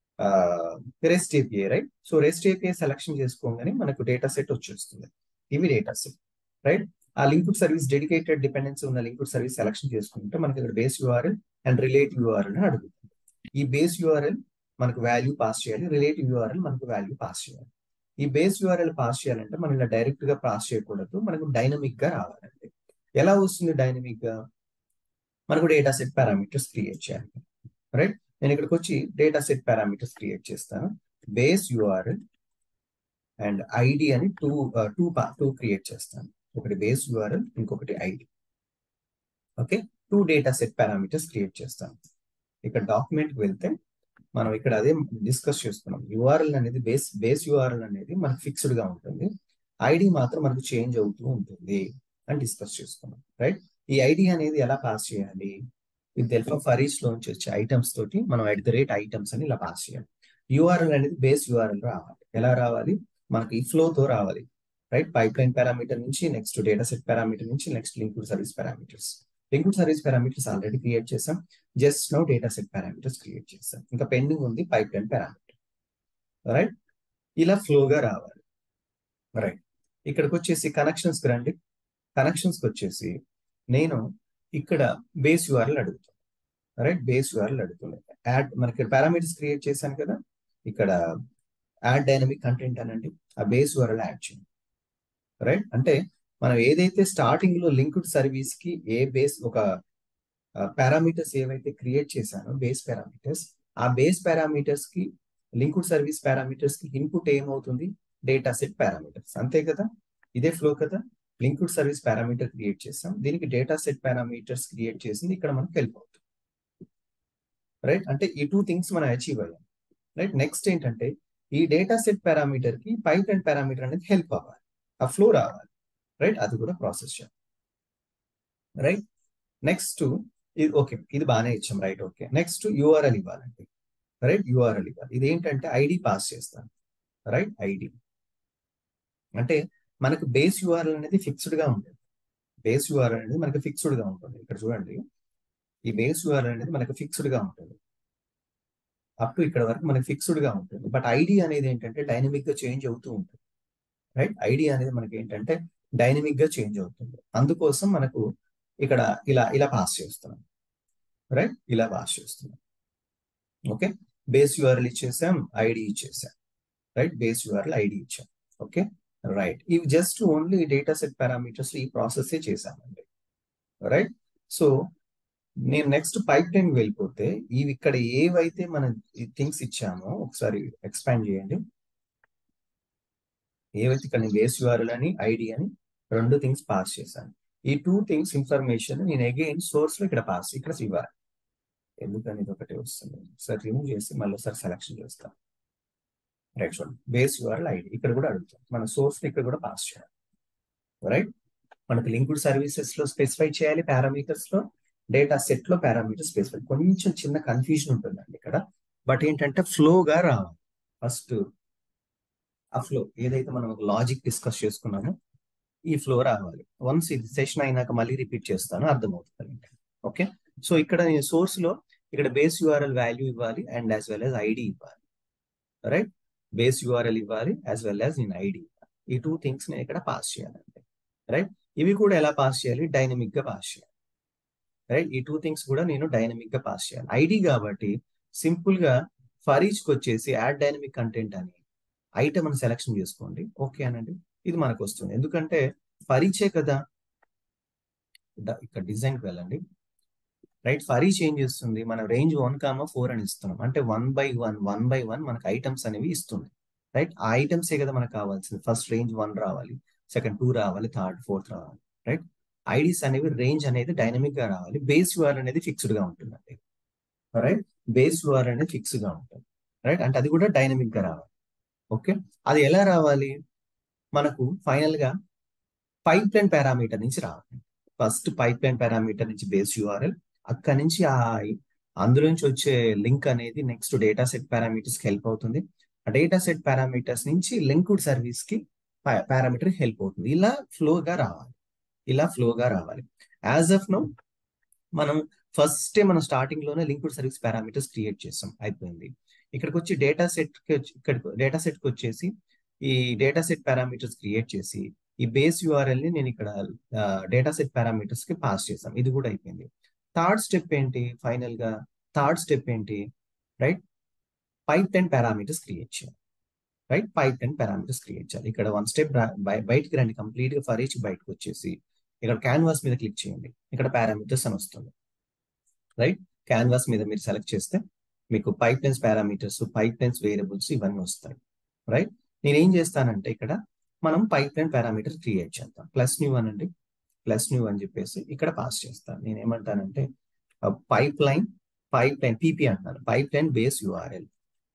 rest API right so rest API selection చేసుకోగానే మనకు డేటా సెట్ వచ్చేస్తుంది ఇవి డేటా సెట్ రైట్ ఆ లింక్డ్ సర్వీస్ డెడికేటెడ్ డిపెండెన్సీ ఉన్న లింక్డ్ సర్వీస్ సెలెక్షన్ చేసుకుంటే మనకి ఇక్కడ base URL and relative URL అని అడుగుతుంది ఈ బేస్ యూఆర్ఎల్ మనకు వాల్యూ పాస్ చేయాలి రిలేటివ్ యూఆర్ఎల్ మనకు వాల్యూ పాస్ చేయాలి ఈ బేస్ యూఆర్ఎల్ పాస్ చేయాలంటే మనం ఇలా డైరెక్ట్ గా పాస్ చేయకూడదు మనకు డైనమిక్ గా రావాలండి ఎలా వస్తుంది డైనమిక్ గా మనకు డేటా సెట్ పారామీటర్స్ క్రియేట్ చేయాలి రైట్ నేను ఇక్కడికి వచ్చి డేటా సెట్ పారామీటర్స్ క్రియేట్ చేస్తాను బేస్ యూఆర్ఎల్ అండ్ ఐడి అని టూ టూ టూ క్రియేట్ చేస్తాను ఒకటి బేస్ యూఆర్ఎల్ ఇంకొకటి ID okay two data set parameters create చేస్తాను ఇక్కడ డాక్యుమెంట్ కి వెళ్తే మనం ఇక్కడ అదే డిస్కస్ చేస్తున్నాం యూఆర్ఎల్ అనేది బేస్ బేస్ యూఆర్ఎల్ అనేది మనకు ఫిక్స్డ్ గా ఉంటుంది ఐడి మాత్రం మనకు చేంజ్ అవుతూ ఉంటుంది అని డిస్కస్ చేసుకున్నాం రైట్ ఈ ఐడి అనేది ఎలా పాస్ చేయాలి విత్ హెల్ప్ ఆఫ్ అరీస్ లోంచి వచ్చే ఐటమ్స్ తోటి మనం ఎట్ ద రేట్ ఐటమ్స్ అని ఇలా పాస్ చేయాలి యూఆర్ఎల్ అనేది బేస్ యూఆర్ఎల్ రావాలి ఎలా రావాలి మనకి ఈ ఫ్లో తో రావాలి రైట్ పైప్ లైన్ పారామీటర్ నుంచి నెక్స్ట్ డేటా సెట్ పారామీటర్ నుంచి next linked service parameters linked service parameters already create చేసాం just no data set parameters create చేసాం ఇంకా పెండింగ్ ఉంది పైప్ లైన్ పారామీటర్ రైట్ ఇలా ఫ్లోగా రావాలి రైట్ ఇక్కడికి వచ్చేసి కనెక్షన్స్ కి రండి కనెక్షన్స్ కి వచ్చేసి నేను ఇక్కడ బేస్ యూఆర్ఎల్ అడుగుతాను రైట్ బేస్ యూఆర్ఎల్ అడుగుతుంది యాడ్ మనకి పారామీటర్స్ క్రియేట్ చేశాను కదా ఇక్కడ యాడ్ డైనమిక్ కంటెంట్ అనండి ఆ బేస్ యూఆర్ఎల్ యాడ్ చేయండి రైట్ అంటే మనం ఏదైతే స్టార్టింగ్ లో లింక్డ్ సర్వీస్ కి ఏ బేస్ ఒక పారామీటర్స్ ఏవైతే క్రియేట్ చేశానో బేస్ పారామీటర్స్ ఆ బేస్ పారామీటర్స్ కి లింక్డ్ సర్వీస్ పారామీటర్స్ కి ఇన్పుట్ ఏమవుతుంది డేటా సెట్ పారామీటర్స్ అంతే కదా ఇదే ఫ్లో కదా లింక్డ్ సర్వీస్ పారామీటర్ క్రియేట్ చేసాం దీనికి డేటా సెట్ పారామీటర్స్ క్రియేట్ చేసింది ఇక్కడ మనకు హెల్ప్ అవుతుంది రైట్ అంటే ఈ టూ థింగ్స్ మనం అచీవ్ అయ్యాం రైట్ నెక్స్ట్ ఏంటంటే ఈ డేటా సెట్ పారామీటర్ కి పైప్ అండ్ పారామీటర్ అనేది హెల్ప్ అవ్వాలి ఆ ఫ్లో రావాలి రైట్ అది కూడా ప్రాసెస్ చేయాలి రైట్ నెక్స్ట్ ఇది ఓకే ఇది బాగానే ఇచ్చాం రైట్ ఓకే నెక్స్ట్ యూఆర్ఎల్ ఇవ్వాలండి రైట్ యూఆర్ఎల్ ఇవ్వాలి ఇది ఏంటంటే ఐడి పాస్ చేస్తాను రైట్ ఐడి అంటే మనకు బేస్ యూఆర్ఎల్ అనేది ఫిక్స్డ్ గా ఉంటుంది బేస్ యూఆర్ఎల్ అనేది మనకి ఫిక్స్డ్ గా ఉంటుంది ఇక్కడ చూడండి ఈ బేస్ యూఆర్ఎల్ అనేది మనకి ఫిక్స్డ్ గా ఉంటుంది అప్ టు ఇక్కడ వరకు మనకి ఫిక్స్డ్ గా ఉంటుంది బట్ ఐడి అనేది ఏంటంటే డైనమిక్ గా చేంజ్ అవుతూ ఉంటుంది రైట్ ఐడి అనేది మనకి ఏంటంటే డైనమిక్ గా చేంజ్ అవుతుంది అందుకోసం మనకు ఇక్కడ ఇలా ఇలా పాస్ చేస్తున్నాం రైట్ ఇలా పాస్ చేస్తున్నాం ఓకే బేస్ యూఆర్ఎల్ ఇచ్చేసాం ఐడి ఇచ్చేసాం రైట్ బేస్ యూఆర్ఎల్ ఐడి ఇచ్చాం ఓకే రైట్ ఇవి just only data set parameters ఈ ప్రాసెస్ చేశామండి రైట్ సో నేను నెక్స్ట్ పైప్ లైన్ వెళ్ళిపోతే ఇవి ఇక్కడ ఏవైతే మనం థింగ్స్ ఇచ్చామో ఒకసారి ఎక్స్పాండ్ చేయండి ఏవైతే ఇక్కడ బేస్ యూఆర్ఎల్ అని ఐడి అని రెండు థింగ్స్ పాస్ చేశాను ఈ టూ థింగ్స్ ఇన్ఫర్మేషన్ నేను అగైన్ సోర్స్ లో ఇక్కడ పాస్ ఇక్కడ ఇవ్వాలి ఎందుకని ఇది ఒకటే వస్తుంది సార్ రిమూవ్ చేసి మళ్ళీ ఒకసారి సెలెక్షన్ చేస్తాం రైట్ చూడండి బేస్ యూఆర్ఎల్ ఐడి ఇక్కడ కూడా అడుగుతాం మన సోర్స్ ఇక్కడ కూడా పాస్ చేయాలి రైట్ మనకు లింక్డ్ సర్వీసెస్ లో స్పెసిఫై చేయాలి పారామీటర్స్ లో డేటా సెట్ లో పారామీటర్స్ స్పెసిఫై కొంచెం చిన్న కన్ఫ్యూజన్ ఉంటుందండి ఇక్కడ బట్ ఏంటంటే ఫ్లోగా రావాలి ఫస్ట్ ఆ ఫ్లో ఏదైతే మనం ఒక లాజిక్ డిస్కస్ చేసుకున్నామో ఈ ఫ్లో రావాలి వన్స్ ఇది సెషన్ అయినాక మళ్ళీ రిపీట్ చేస్తాను అర్థమవుతుంది ఓకే సో ఇక్కడ నేను సోర్స్ లో ఇక్కడ బేస్ యూఆర్ఎల్ వాల్యూ ఇవ్వాలి and as well as ID ఇవ్వాలి రైట్ బేస్ యూఆర్ఎల్ ఇవ్వాలి యాజ్ వెల్ యాజ్ నేను ఐడి ఇవ్వాలి ఈ టూ థింగ్స్ నేను ఇక్కడ పాస్ చేయాలండి రైట్ ఇవి కూడా ఎలా పాస్ చేయాలి డైనమిక్ గా పాస్ చేయాలి రైట్ ఈ టూ థింగ్స్ కూడా నేను డైనమిక్ గా పాస్ చేయాలి ఐడి కాబట్టి సింపుల్ గా ఫర్ ఈచ్ కి వచ్చేసి యాడ్ డైనమిక్ కంటెంట్ అని ఐటమ్ అని సెలెక్షన్ చేసుకోండి ఓకే అనండి ఇది మనకు వస్తుంది ఎందుకంటే ఫరీచే కదా ఇక్కడ డిజైన్కి వెళ్ళండి రైట్ ఫరీ చేంజ్ చేస్తుంది మన రేంజ్ వన్ కామా ఫోర్ అని ఇస్తున్నాం అంటే one by one one by one మనకు ఐటమ్స్ అనేవి ఇస్తుంది రైట్ ఆ ఐటమ్సే కదా మనకు కావాల్సింది ఫస్ట్ రేంజ్ వన్ రావాలి సెకండ్ టూ రావాలి థర్డ్ ఫోర్త్ రావాలి రైట్ ఐడీస్ అనేవి రేంజ్ అనేది డైనమిక్ గా రావాలి బేస్ యూఆర్ అనేది ఫిక్స్డ్ గా ఉంటుందండి రైట్ బేస్ యూఆర్ అనేది ఫిక్స్ గా ఉంటుంది రైట్ అంటే అది కూడా డైనమిక్ గా రావాలి ఓకే అది ఎలా రావాలి మనకు ఫైనల్ గా పైప్ లైన్ పారామీటర్ నుంచి రావాలి ఫస్ట్ పైప్ లైన్ పారామీటర్ నుంచి బేస్ యూఆర్ఎల్ అక్కడి నుంచి ఆ అందులో నుంచి వచ్చే లింక్ అనేది నెక్స్ట్ డేటా సెట్ పారామీటర్స్ కి హెల్ప్ అవుతుంది ఆ డేటా సెట్ పారామీటర్స్ నుంచి లింక్డ్ సర్వీస్ కి పారామీటర్ హెల్ప్ అవుతుంది ఇలా ఫ్లోగా రావాలి ఇలా ఫ్లోగా రావాలి యాజ్ ఆఫ్ నో మనం ఫస్ట్ మనం స్టార్టింగ్ లోనే లింక్డ్ సర్వీస్ పారామీటర్స్ క్రియేట్ చేస్తాం అయిపోయింది ఇక్కడికి వచ్చి డేటా సెట్ ఇక్కడ డేటా సెట్ కి వచ్చేసి ఈ డేటా సెట్ పారామీటర్స్ క్రియేట్ చేసి ఈ బేస్ యూఆర్ఎల్ ని నేను ఇక్కడ డేటా సెట్ పారామీటర్స్ కి పాస్ చేసాం ఇది కూడా అయిపోయింది థర్డ్ స్టెప్ ఏంటి ఫైనల్ గా థర్డ్ స్టెప్ ఏంటి right pipeline parameters create చేయాలి right pipeline parameters create చేయాలి ఇక్కడ వన్ స్టెప్ బయటికి రండి కంప్లీట్ గా ఫర్ ఈచ్ బయటకు వచ్చేసి ఇక్కడ క్యాన్వాస్ మీద క్లిక్ చేయండి ఇక్కడ పారామీటర్స్ అని వస్తుంది రైట్ క్యాన్వాస్ మీద మీరు సెలెక్ట్ చేస్తే మీకు pipelines parameters pipelines variables ఇవన్నీ వస్తాయి రైట్ నేను ఏం చేస్తానంటే ఇక్కడ మనం పైప్ లైన్ పారామీటర్ క్రియేట్ చేద్దాం ప్లస్ న్యూ అనండి ప్లస్ న్యూ అని చెప్పేసి ఇక్కడ పాస్ చేస్తాను నేను ఏమంటానంటే pipeline pipeline PP అంటున్నాను pipeline base URL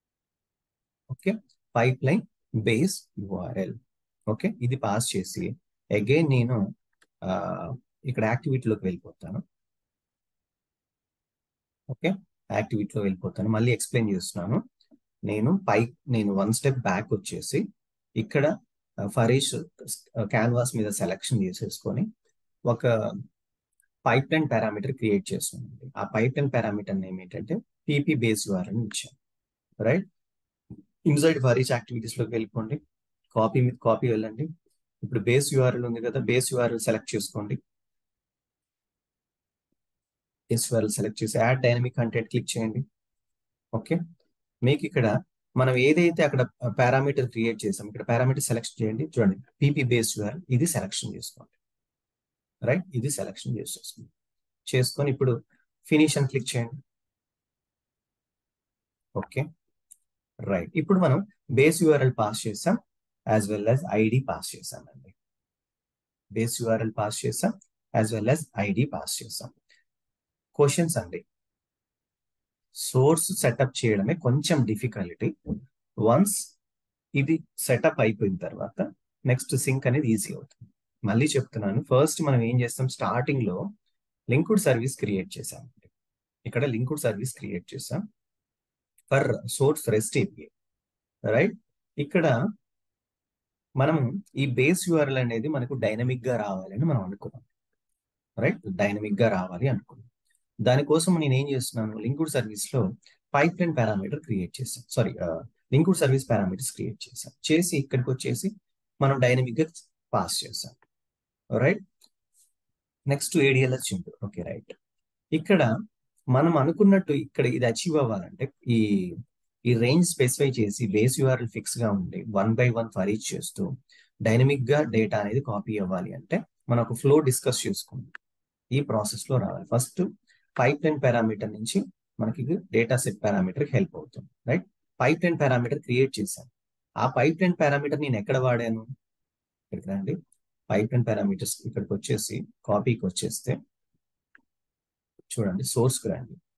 okay pipeline base URL okay ఇది పాస్ చేసి అగైన్ నేను ఇక్కడ యాక్టివిటీలోకి వెళ్ళిపోతాను ఓకే యాక్టివిటీలో వెళ్ళిపోతాను మళ్ళీ ఎక్స్ప్లెయిన్ చేస్తున్నాను నేను పై నేను వన్ స్టెప్ బ్యాక్ వచ్చేసి ఇక్కడ ఫరీష్ క్యాన్వాస్ మీద సెలెక్షన్ చేసేసుకొని ఒక పైప్ లైన్ పారామీటర్ క్రియేట్ చేస్తున్నానండి ఆ పైప్ లైన్ పారామీటర్ నేమ్ ఏంటంటే పీపీ బేస్ యూఆర్ అని ఇచ్చాను రైట్ ఇన్సైడ్ ఫరీష్ యాక్టివిటీస్ లోకి వెళ్ళిపోండి కాపీ మీద కాపీ వెళ్ళండి ఇప్పుడు బేస్ యూఆర్ఎల్ ఉంది కదా బేస్ యూఆర్ఎల్ సెలెక్ట్ చేసుకోండి బేస్ యూఆర్ఎల్ సెలెక్ట్ చేసి యాడ్ డైనమిక్ కంటెంట్ క్లిక్ చేయండి ఓకే మీకు ఇక్కడ మనం ఏదైతే అక్కడ పారామీటర్ క్రియేట్ చేసాం ఇక్కడ పారామీటర్ సెలెక్ట్ చేయండి చూడండి పీపీ బేస్ యూఆర్ఎల్ ఇది సెలెక్షన్ చేసుకోండి రైట్ ఇది సెలెక్షన్ చేసేసుకోండి చేసుకొని ఇప్పుడు ఫినిష్ అని క్లిక్ చేయండి ఓకే రైట్ ఇప్పుడు మనం బేస్ యూఆర్ఎల్ పాస్ చేసాం as well as ID pass చేసామండి బేస్ యూఆర్ఎల్ పాస్ చేసాం as well as ID pass చేసాం క్వశ్చన్స్ అండి సోర్స్ సెటప్ చేయడమే కొంచెం డిఫికల్టీ వన్స్ ఇది సెటప్ అయిపోయిన తర్వాత నెక్స్ట్ సింక్ అనేది ఈజీ అవుతుంది మళ్ళీ చెప్తున్నాను ఫస్ట్ మనం ఏం చేస్తాం స్టార్టింగ్ లో లింక్డ్ సర్వీస్ క్రియేట్ చేసాం ఇక్కడ లింక్డ్ సర్వీస్ క్రియేట్ చేసాం for source REST API right ఇక్కడ మనం ఈ బేస్ యూఆర్ఎల్ అనేది మనకు డైనమిక్ గా రావాలని మనం అనుకున్నాం రైట్ డైనమిక్ గా రావాలి అనుకున్నాం దానికోసం నేను ఏం చేస్తున్నాను లింక్డ్ సర్వీస్ లో పైప్ లైన్ పారామీటర్ క్రియేట్ చేసాం sorry linked service parameters create చేసాం చేసి ఇక్కడికి వచ్చేసి మనం డైనమిక్ గా పాస్ చేసాం right next ADLS gen two okay right ఇక్కడ మనం అనుకున్నట్టు ఇక్కడ ఇది అచీవ్ అవ్వాలంటే ఈ ఈ రేంజ్ స్పెసిఫై చేసి బేస్ యూఆర్ఎల్ ఫిక్స్ గా ఉండి one by one for each చేస్తూ డైనమిక్ గా డేటా అనేది కాపీ అవ్వాలి అంటే మనం ఒక ఫ్లో డిస్కస్ చేసుకుందాం ఈ ప్రాసెస్ లో రావాలి ఫస్ట్ పైప్ లైన్ పారామీటర్ నుంచి మనకి డేటా సెట్ పారామీటర్ హెల్ప్ అవుతుంది right pipeline parameter create చేశాను ఆ పైప్ లైన్ పారామీటర్ నేను ఎక్కడ వాడాను ఇక్కడికి రండి పైప్ లైన్ పారామీటర్స్ ఇక్కడికి వచ్చేసి కాపీకి వచ్చేస్తే చూడండి సోర్స్కి రండి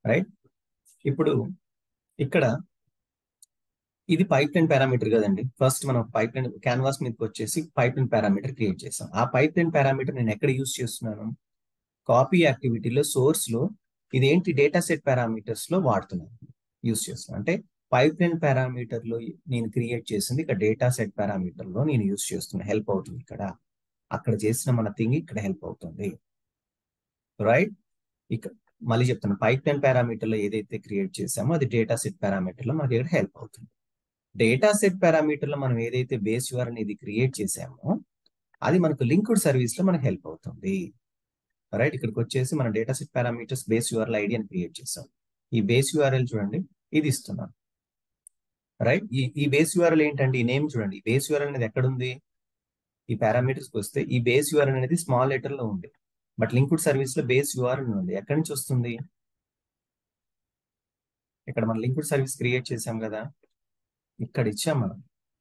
రైట్ ఇప్పుడు ఇక్కడ ఇది పైప్ లైన్ పారామీటర్ కదండి ఫస్ట్ మనం పైప్ లైన్ క్యాన్వాస్ మీదకి వచ్చేసి పైప్ లైన్ పారామీటర్ క్రియేట్ చేసాం ఆ పైప్ లైన్ పారామీటర్ నేను ఎక్కడ యూస్ చేస్తున్నాను కాపీ యాక్టివిటీలో సోర్స్ లో ఇదేంటి డేటా సెట్ పారామీటర్స్ లో వాడుతున్నాను యూస్ చేస్తున్నాను అంటే పైప్ లైన్ పారామీటర్ లో నేను క్రియేట్ చేసింది ఇక్కడ డేటా సెట్ పారామీటర్ లో నేను యూస్ చేస్తున్నా హెల్ప్ అవుతుంది ఇక్కడ అక్కడ చేసిన మన థింగ్ ఇక్కడ హెల్ప్ అవుతుంది రైట్ ఇక మళ్ళీ చెప్తాను పైప్ లైన్ పారామీటర్ లో ఏదైతే క్రియేట్ చేసామో అది డేటా సెట్ పారామీటర్ లో మనకి ఇక్కడ హెల్ప్ అవుతుంది డేటా సెట్ పారామీటర్ లో మనం ఏదైతే బేస్ యూఆర్ అనేది క్రియేట్ చేసామో అది మనకు లింక్డ్ సర్వీస్ లో మనకు హెల్ప్ అవుతుంది రైట్ ఇక్కడికి వచ్చేసి మన data set parameters base URL ID అని క్రియేట్ చేసాం ఈ బేస్ యూఆర్ఎల్ చూడండి ఇది ఇస్తున్నాం రైట్ ఈ ఈ బేస్ యూఆర్ఎల్ ఏంటంటే ఈ నేమ్ చూడండి ఈ బేస్ యూఆర్ఎల్ అనేది ఎక్కడ ఉంది ఈ పారామీటర్స్ వస్తే ఈ బేస్ యూఆర్ఎల్ అనేది స్మాల్ లెటర్ లో ఉంది బట్ లింక్డ్ సర్వీస్ లో బేస్ యూఆర్ఎల్ ఉంది ఎక్కడి నుంచి వస్తుంది ఇక్కడ మనం లింక్డ్ సర్వీస్ క్రియేట్ చేసాం కదా ఇక్కడ ఇచ్చాం మనం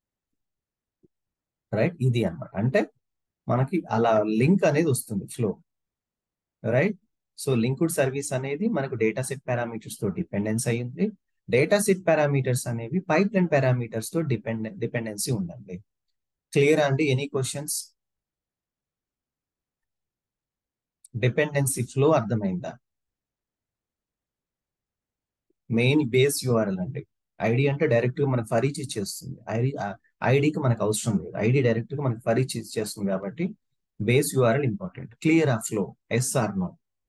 రైట్ ఇది అన్నమాట అంటే మనకి అలా లింక్ అనేది వస్తుంది flow right so linked service అనేది మనకు డేటా సెట్ పారామీటర్స్ తో డిపెండెన్స్ అయ్యింది డేటా సెట్ పారామీటర్స్ అనేవి పైప్ లైన్ పారామీటర్స్ తో డిపెండ్ డిపెండెన్సీ ఉందండి క్లియర్ అండి ఎనీ క్వశ్చన్స్ డిపెండెన్సీ ఫ్లో అర్థమైందా మెయిన్ బేస్ యూఆర్ఎల్ అండి ఐడి అంటే డైరెక్ట్ గా మనకు ఫరీచ్ ఇచ్చేస్తుంది ఐడి ఐడికి మనకు అవసరం లేదు ఐడి డైరెక్ట్ గా మనకు ఫరీచ్ ఇచ్చేస్తుంది కాబట్టి బేస్ యూఆర్ఎల్ ఇంపార్టెంట్ క్లియర్ ఆ flow yes or no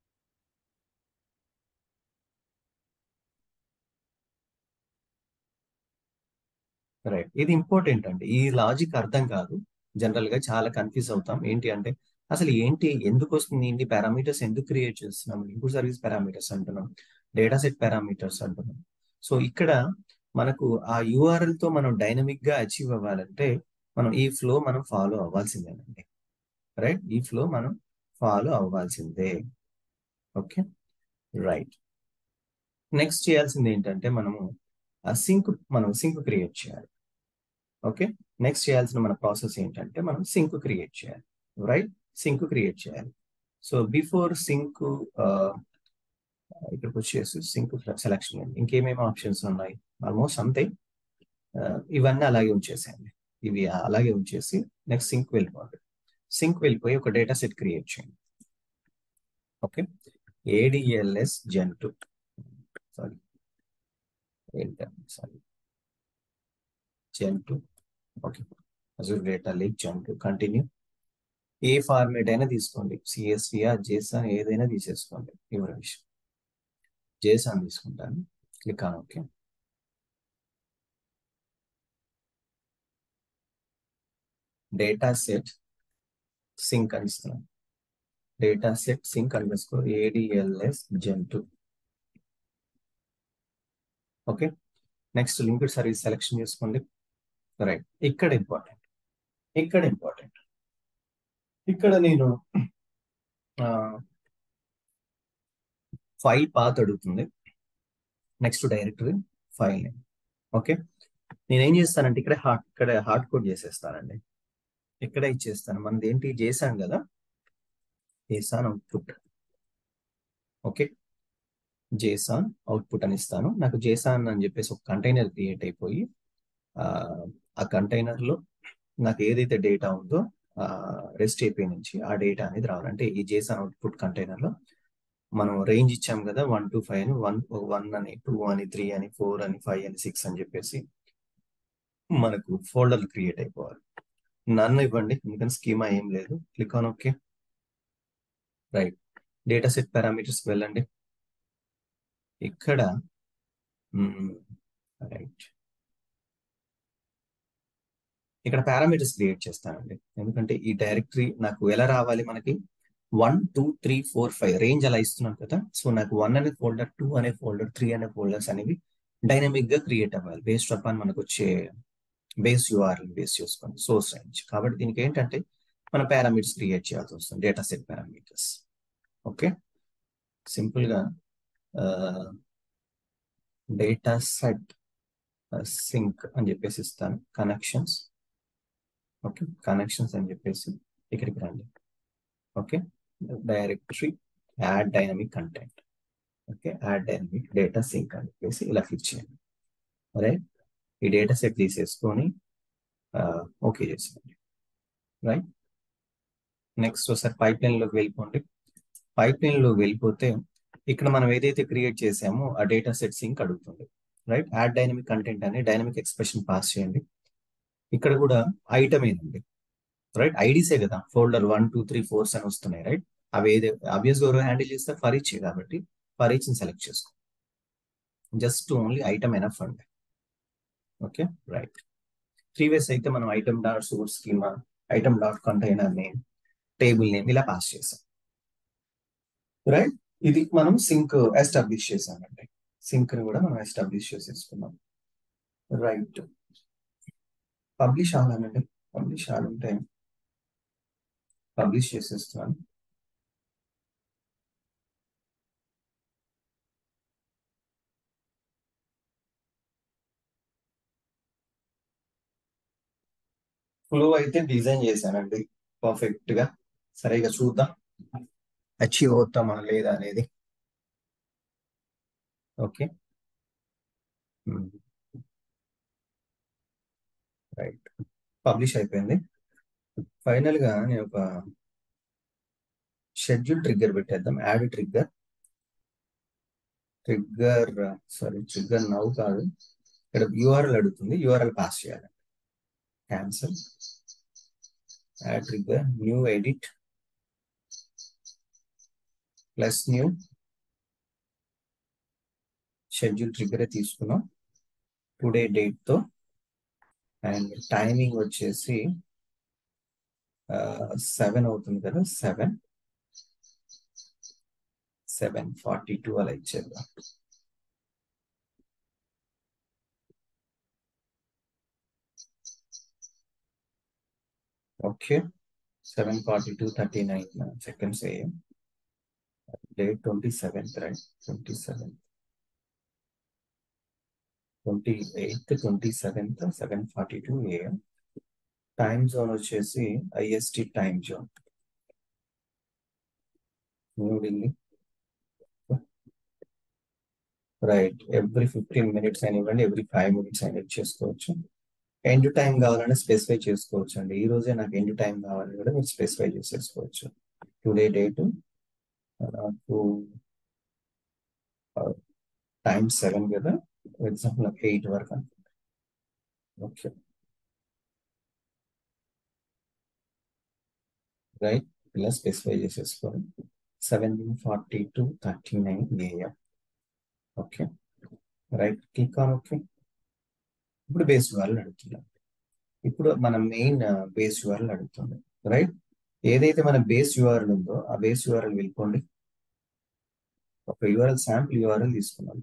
right ఇది ఇంపార్టెంట్ అండి ఈ లాజిక్ అర్థం కాదు జనరల్ గా చాలా కన్ఫ్యూజ్ అవుతాం ఏంటి అంటే అసలు ఏంటి ఎందుకు వస్తుంది ఇన్ని పారామీటర్స్ ఎందుకు క్రియేట్ చేస్తున్నాం ఇంకో సర్వీస్ పారామీటర్స్ అంటున్నాం డేటా సెట్ పారామీటర్స్ అంటున్నాం సో ఇక్కడ మనకు ఆ యూఆర్ఎల్ తో మనం డైనమిక్ గా అచీవ్ అవ్వాలంటే మనం ఈ ఫ్లో మనం ఫాలో అవ్వాల్సిందేనండి రైట్ ఈ ఫ్లో మనం ఫాలో అవ్వాల్సిందే ఓకే రైట్ నెక్స్ట్ చేయాల్సింది ఏంటంటే మనము ఆ సింక్ మనం సింక్ క్రియేట్ చేయాలి ఓకే నెక్స్ట్ చేయాల్సిన మన ప్రాసెస్ ఏంటంటే మనం సింక్ క్రియేట్ చేయాలి రైట్ సింక్ క్రియేట్ చేయాలి సో బిఫోర్ సింక్ ఇక్కడికి వచ్చేసి సింక్ సెలక్షన్ ఇంకేమేమి ఆప్షన్స్ ఉన్నాయి ఆల్మోస్ట్ అంతే ఇవన్నీ అలాగే ఉంచేసేయండి ఇవి అలాగే ఉంచేసి నెక్స్ట్ సింక్ వెళ్ళిపోండి సింక్ వెళ్ళిపోయి ఒక డేటా సెట్ క్రియేట్ చేయండి ఓకే ఏడిఎల్ఎస్ జెన్ two sorry sorry gen two okay Azure data lake gen two continue ఏ ఫార్మేట్ అయినా తీసుకోండి సిఎస్విఆర్ జేసాన్ ఏదైనా తీసేసుకోండి ఇవ్వని విషయం జేసాన్ తీసుకుంటాను click on okay data set sink అని ఇస్తున్నాను data set sink underscore ADLS జెన్ two okay next linked service selection చేసుకోండి రైట్ ఇక్కడ ఇంపార్టెంట్ ఇక్కడ ఇంపార్టెంట్ ఇక్కడ నేను ఫైల్ పాత్ అడుగుతుంది next directory file name okay నేనేం చేస్తానంటే ఇక్కడ హార్డ్ ఇక్కడ హార్డ్ కోడ్ చేసేస్తానండి ఇక్కడ ఇచ్చేస్తాను మనది ఏంటి చేశాను కదా JSON output okay JSON output అని ఇస్తాను నాకు జేసాన్ అని చెప్పేసి ఒక కంటైనర్ క్రియేట్ అయిపోయి ఆ కంటైనర్ లో నాకు ఏదైతే డేటా ఉందో రెస్ట్ ఏపీ నుంచి ఆ డేటా అనేది రావాలంటే ఈ జేసాన్ అవుట్పుట్ కంటైనర్ లో మనం రేంజ్ ఇచ్చాం కదా వన్ టు ఫైవ్ అని వన్ వన్ అని టూ అని త్రీ అని ఫోర్ అని ఫైవ్ అని సిక్స్ అని చెప్పేసి మనకు ఫోల్డర్లు క్రియేట్ అయిపోవాలి నన్ను ఇవ్వండి ఎందుకంటే స్కీమా ఏం లేదు click on okay right data set parameters వెళ్ళండి ఇక్కడ రైట్ ఇక్కడ పారామీటర్స్ క్రియేట్ చేస్తానండి ఎందుకంటే ఈ డైరెక్టరీ నాకు ఎలా రావాలి మనకి one two three four five range అలా ఇస్తున్నాను కదా సో నాకు వన్ అనే ఫోల్డర్ టూ అనే ఫోల్డర్ త్రీ అనే ఫోల్డర్స్ అనేవి డైనమిక్ గా క్రియేట్ అవ్వాలి బేస్డ్ అపాన్ మనకు వచ్చే బేస్ యూఆర్ఎల్ బేస్ చేసుకొని సోర్స్ రేంజ్ కాబట్టి దీనికి ఏంటంటే మన పారామీటర్స్ క్రియేట్ చేయాల్సి వస్తుంది data set parameters okay simple గా డేటా సెట్ సింక్ అని చెప్పేసి ఇస్తాను కనెక్షన్స్ ఓకే కనెక్షన్స్ అని చెప్పేసి ఇక్కడికి రండి okay directory add dynamic content okay add dynamic data sink అని చెప్పేసి ఇలా క్లిక్ చేయండి రైట్ ఈ డేటా సెట్ తీసేసుకొని ఓకే చేసేయండి రైట్ నెక్స్ట్ ఒకసారి పైప్ లైన్లోకి వెళ్ళిపోండి పైప్ లైన్లోకి వెళ్ళిపోతే ఇక్కడ మనం ఏదైతే క్రియేట్ చేసామో ఆ డేటా సెట్ సింక్ అడుగుతుంది రైట్ యాడ్ డైనమిక్ కంటెంట్ అని డైనమిక్ ఎక్స్ప్రెషన్ పాస్ చేయండి ఇక్కడ కూడా ఐటమ్ ఏదండి రైట్ ఐడీసే కదా folder one two three fours అని వస్తున్నాయి రైట్ అవి ఏది అబ్వియస్ ఎవరు హ్యాండిల్ చేస్తే ఫర్ ఈచ్ కాబట్టి ఫర్ ఈచ్ సెలెక్ట్ చేసుకో జస్ట్ ఓన్లీ ఐటమ్ ఎనఫ్ అండి ఓకే రైట్ త్రీ వేస్ అయితే మనం item dot source schema item dot container name table name ఇలా పాస్ చేసాం రైట్ ఇది మనం సింక్ ఎస్టాబ్లిష్ చేసామండి సింక్ ని కూడా మనం ఎస్టాబ్లిష్ చేసేసుకున్నాం రైట్ పబ్లిష్ అవ్వాలండి పబ్లిష్ అవ్వాలంటే పబ్లిష్ చేసేస్తున్నాను ఫ్లో అయితే డిజైన్ చేశానండి పర్ఫెక్ట్ గా సరిగా చూద్దాం అచీవ్ అవుతామా లేదా అనేది ఓకే రైట్ పబ్లిష్ అయిపోయింది ఫైనల్ గా నేను ఒక షెడ్యూల్ ట్రిగ్గర్ పెట్టేద్దాం add trigger trigger sorry trigger నవ్వు కాదు ఇక్కడ యూఆర్ఎల్ అడుగుతుంది యూఆర్ఎల్ పాస్ చేయాలి cancel add trigger new edit plus new schedule ట్రిగ్గరే తీసుకున్నాం టుడే డేట్తో అండ్ టైమింగ్ వచ్చేసి సెవెన్ అవుతుంది కదా సెవెన్ సెవెన్ ఫార్టీ టూ అలా ఇచ్చేద్దాం okay seven forty two thirty nine seconds AM date twenty seventh right twenty seventh twenty eighth twenty seventh seven forty two AM time zone వచ్చేసి IST time zone New Delhi right every fifteen minutes అయినా ఇవ్వండి every five minutes అయినా చేసుకోవచ్చు end time కావాలంటే specify చేసుకోవచ్చు అండి ఈ రోజే నాకు ఎండ్ టైం కావాలని కూడా మీరు స్పెసిఫై చేసేసుకోవచ్చు టుడే డేట్ నాకు టైం సెవెన్ కదా ఎగ్జాంపుల్ నాకు ఎయిట్ వరకు అనుకుంటా ఓకే రైట్ ఇలా స్పెసిఫై చేసేసుకోండి seven forty to thirty nine AM okay right click on okay ఇప్పుడు బేస్ యూఆర్ఎల్ అడుగుతున్నాం ఇప్పుడు మన మెయిన్ బేస్ యూఆర్ఎల్ అడుగుతుంది రైట్ ఏదైతే మన బేస్ యూఆర్ఎల్ ఉందో ఆ బేస్ యూఆర్ఎల్ వెళ్ళిపోండి ఒక యూఆర్ఎల్ శాంపుల్ యూఆర్ఎల్ తీసుకున్నాం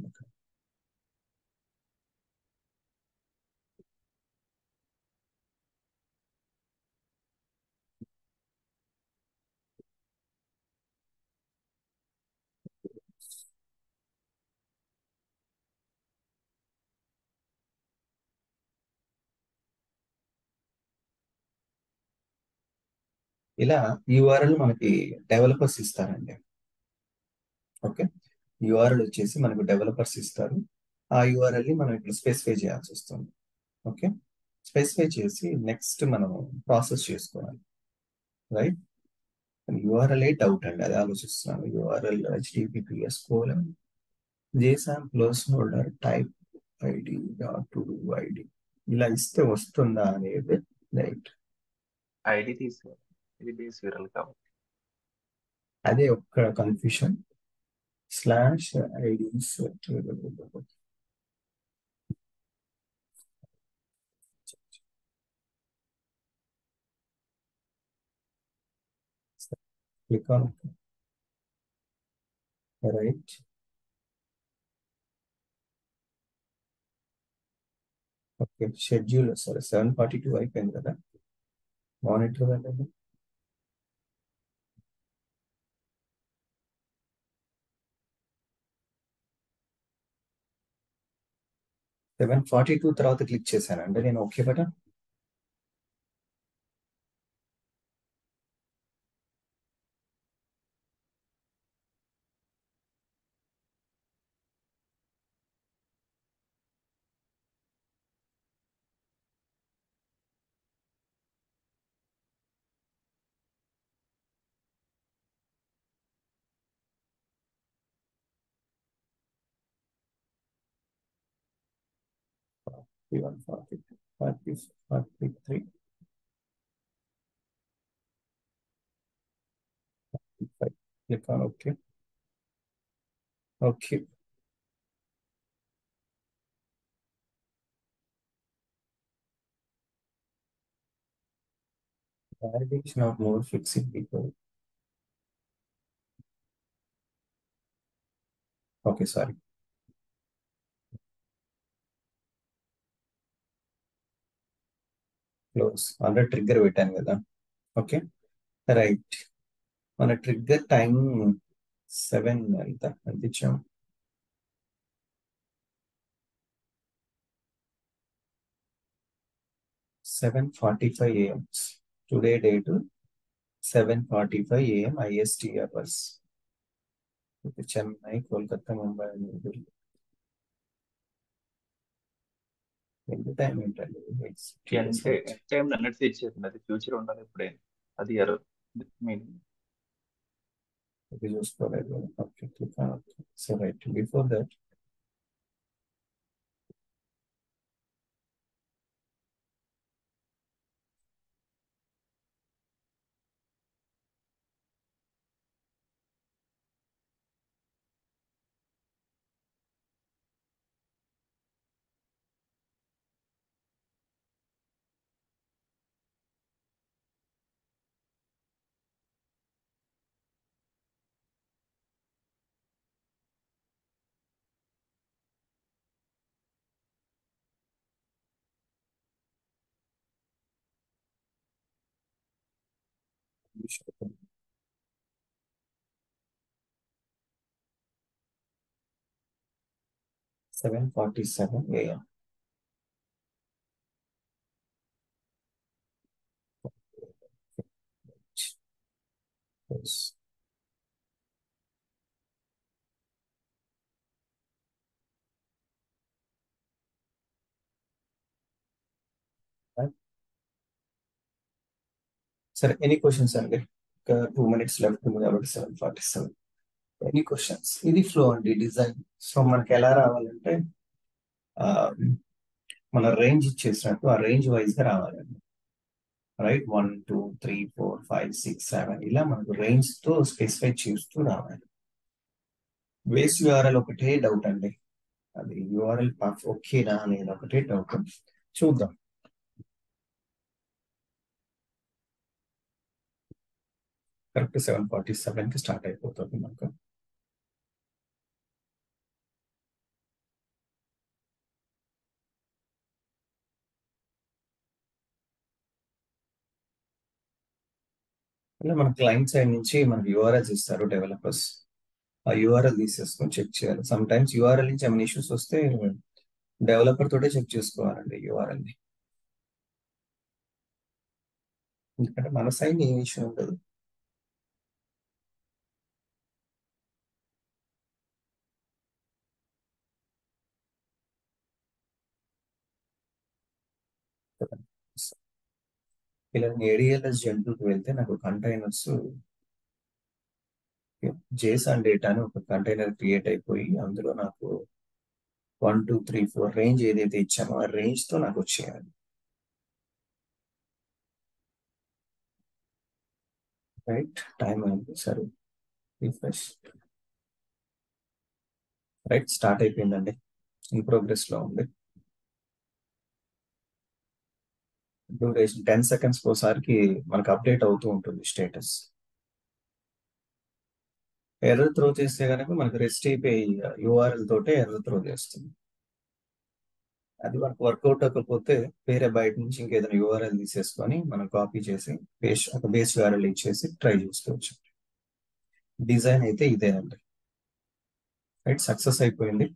ఇలా యూఆర్ఎల్ మనకి డెవలపర్స్ ఇస్తారండి ఓకే యూఆర్ఎల్ వచ్చేసి మనకు డెవలపర్స్ ఇస్తారు ఆ యూఆర్ఎల్ ని మనం ఇక్కడ స్పెసిఫై చేయాల్సి వస్తుంది ఓకే స్పెసిఫై చేసి నెక్స్ట్ మనం ప్రాసెస్ చేసుకోవాలి రైట్ యూఆర్ఎల్ ఏ డౌట్ అండి అది ఆలోచిస్తున్నాను URL https colon JSON placeholder type ID dot to ID ఇలా ఇస్తే వస్తుందా అనేది రైట్ ఐడి తీసుకోవాలి ఇది బేస్ విరల్ కాబట్టి అదే ఒక్క confusion slash IDs click on right okay schedule సరే సెవెన్ ఫార్టీ టూ అయిపోయింది కదా మానిటర్ వెళ్ళండి సెవెన్ ఫార్టీ టూ తర్వాత క్లిక్ చేశాను అంటే నేను okay button P1 40, 40, 43, 45. Click on OK. Okay. Validation of more fixed people. Okay, sorry. Close already trigger పెట్టాను కదా ఓకే రైట్ మన ట్రిగ్గర్ టైం సెవెన్ ఎంత ఎంత ఇచ్చాం seven forty five AM today date seven forty five AM IST hours Chennai Kolkata Mumbai New Delhi ఎంత time ఏంటండి అంటే time అన్నట్టు ఇచ్చేసింది అది ఫ్యూచర్ ఉండాలి ఇప్పుడే అది ఎర్రర్ మీనింగ్ ఇది చూసుకోలేదు okay click so right before that seven forty seven AM Yes. Right. సరే ఎనీ క్వశ్చన్స్ అండి ఇంకా టూ మినిట్స్ లెఫ్ట్ ఉంది కాబట్టి seven forty seven any questions ఇది ఫ్లో అండి డిజైన్ సో మనకి ఎలా రావాలంటే ఆ, మన రేంజ్ ఇచ్చేసినట్టు ఆ రేంజ్ వైజ్ గా రావాలండి right one two three four five six seven ఇలా మనకు రేంజ్ తో స్పెసిఫై చేస్తూ రావాలి బేస్ యూఆర్ఎల్ ఒకటే డౌట్ అండి అది యూఆర్ఎల్ ఓకేనా అనేది ఒకటే డౌట్ చూద్దాం కరెక్ట్ సెవెన్ ఫార్టీ సెవెన్ కి స్టార్ట్ అయిపోతుంది మనకు ఇలా మన క్లయింట్ సైడ్ నుంచి మనకి యూఆర్ఎల్స్ ఇస్తారు డెవలపర్స్ ఆ యూఆర్ఎల్ తీసేసుకొని చెక్ చేయాలి సమ్ టైమ్స్ యూఆర్ఎల్ నుంచి ఏమైనా ఇష్యూస్ వస్తే డెవలపర్ తోటే చెక్ చేసుకోవాలండి యూఆర్ఎల్ ని ఎందుకంటే మన సైడ్ ఏ ఇష్యూ ఉండదు ఇలా ఏడిఎల్ఎస్ జంతువుకి వెళ్తే నాకు కంటైనర్స్ జేసాన్ డేటా అని ఒక కంటైనర్ క్రియేట్ అయిపోయి అందులో నాకు one two three four range ఏదైతే ఇచ్చామో ఆ రేంజ్ తో నాకు వచ్చేయాలి రైట్ టైం అయింది సరే రిఫ్రెష్ రైట్ స్టార్ట్ అయిపోయిందండి ఇన్ ప్రోగ్రెస్ లో ఉంది డ్యూరేషన్ టెన్ సెకండ్స్ ఒకసారికి మనకు అప్డేట్ అవుతూ ఉంటుంది స్టేటస్ ఎర్రర్ త్రో చేస్తే కనుక మనకు రెస్ట్ అయిపోయి యూఆర్ఎల్ తోటే ఎర్రర్ త్రో చేస్తుంది అది మనకు వర్కౌట్ అవ్వకపోతే వేరే బయట నుంచి ఇంకేదైనా యూఆర్ఎల్ తీసేసుకొని మనం కాపీ చేసి బేస్ ఒక బేస్ యూఆర్ఎల్ ఇచ్చేసి ట్రై చేసుకోవచ్చు డిజైన్ అయితే ఇదేనండి రైట్ సక్సెస్ అయిపోయింది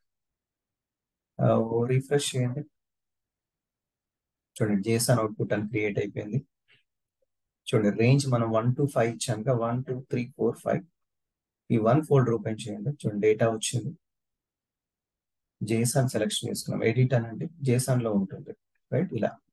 రీఫ్రెష్ చేయండి చూడండి జేసన్ అవుట్పుట్ అని క్రియేట్ అయిపోయింది చూడండి రేంజ్ మనం వన్ టు ఫైవ్ ఇచ్చాం కదా one two three four five ఈ వన్ ఫోల్డర్ ఓపెన్ చేయండి చూడండి డేటా వచ్చింది జేసాన్ సెలెక్షన్ చేసుకున్నాం ఎడిట్ అనండి జేసాన్ లో ఉంటుంది రైట్ ఇలా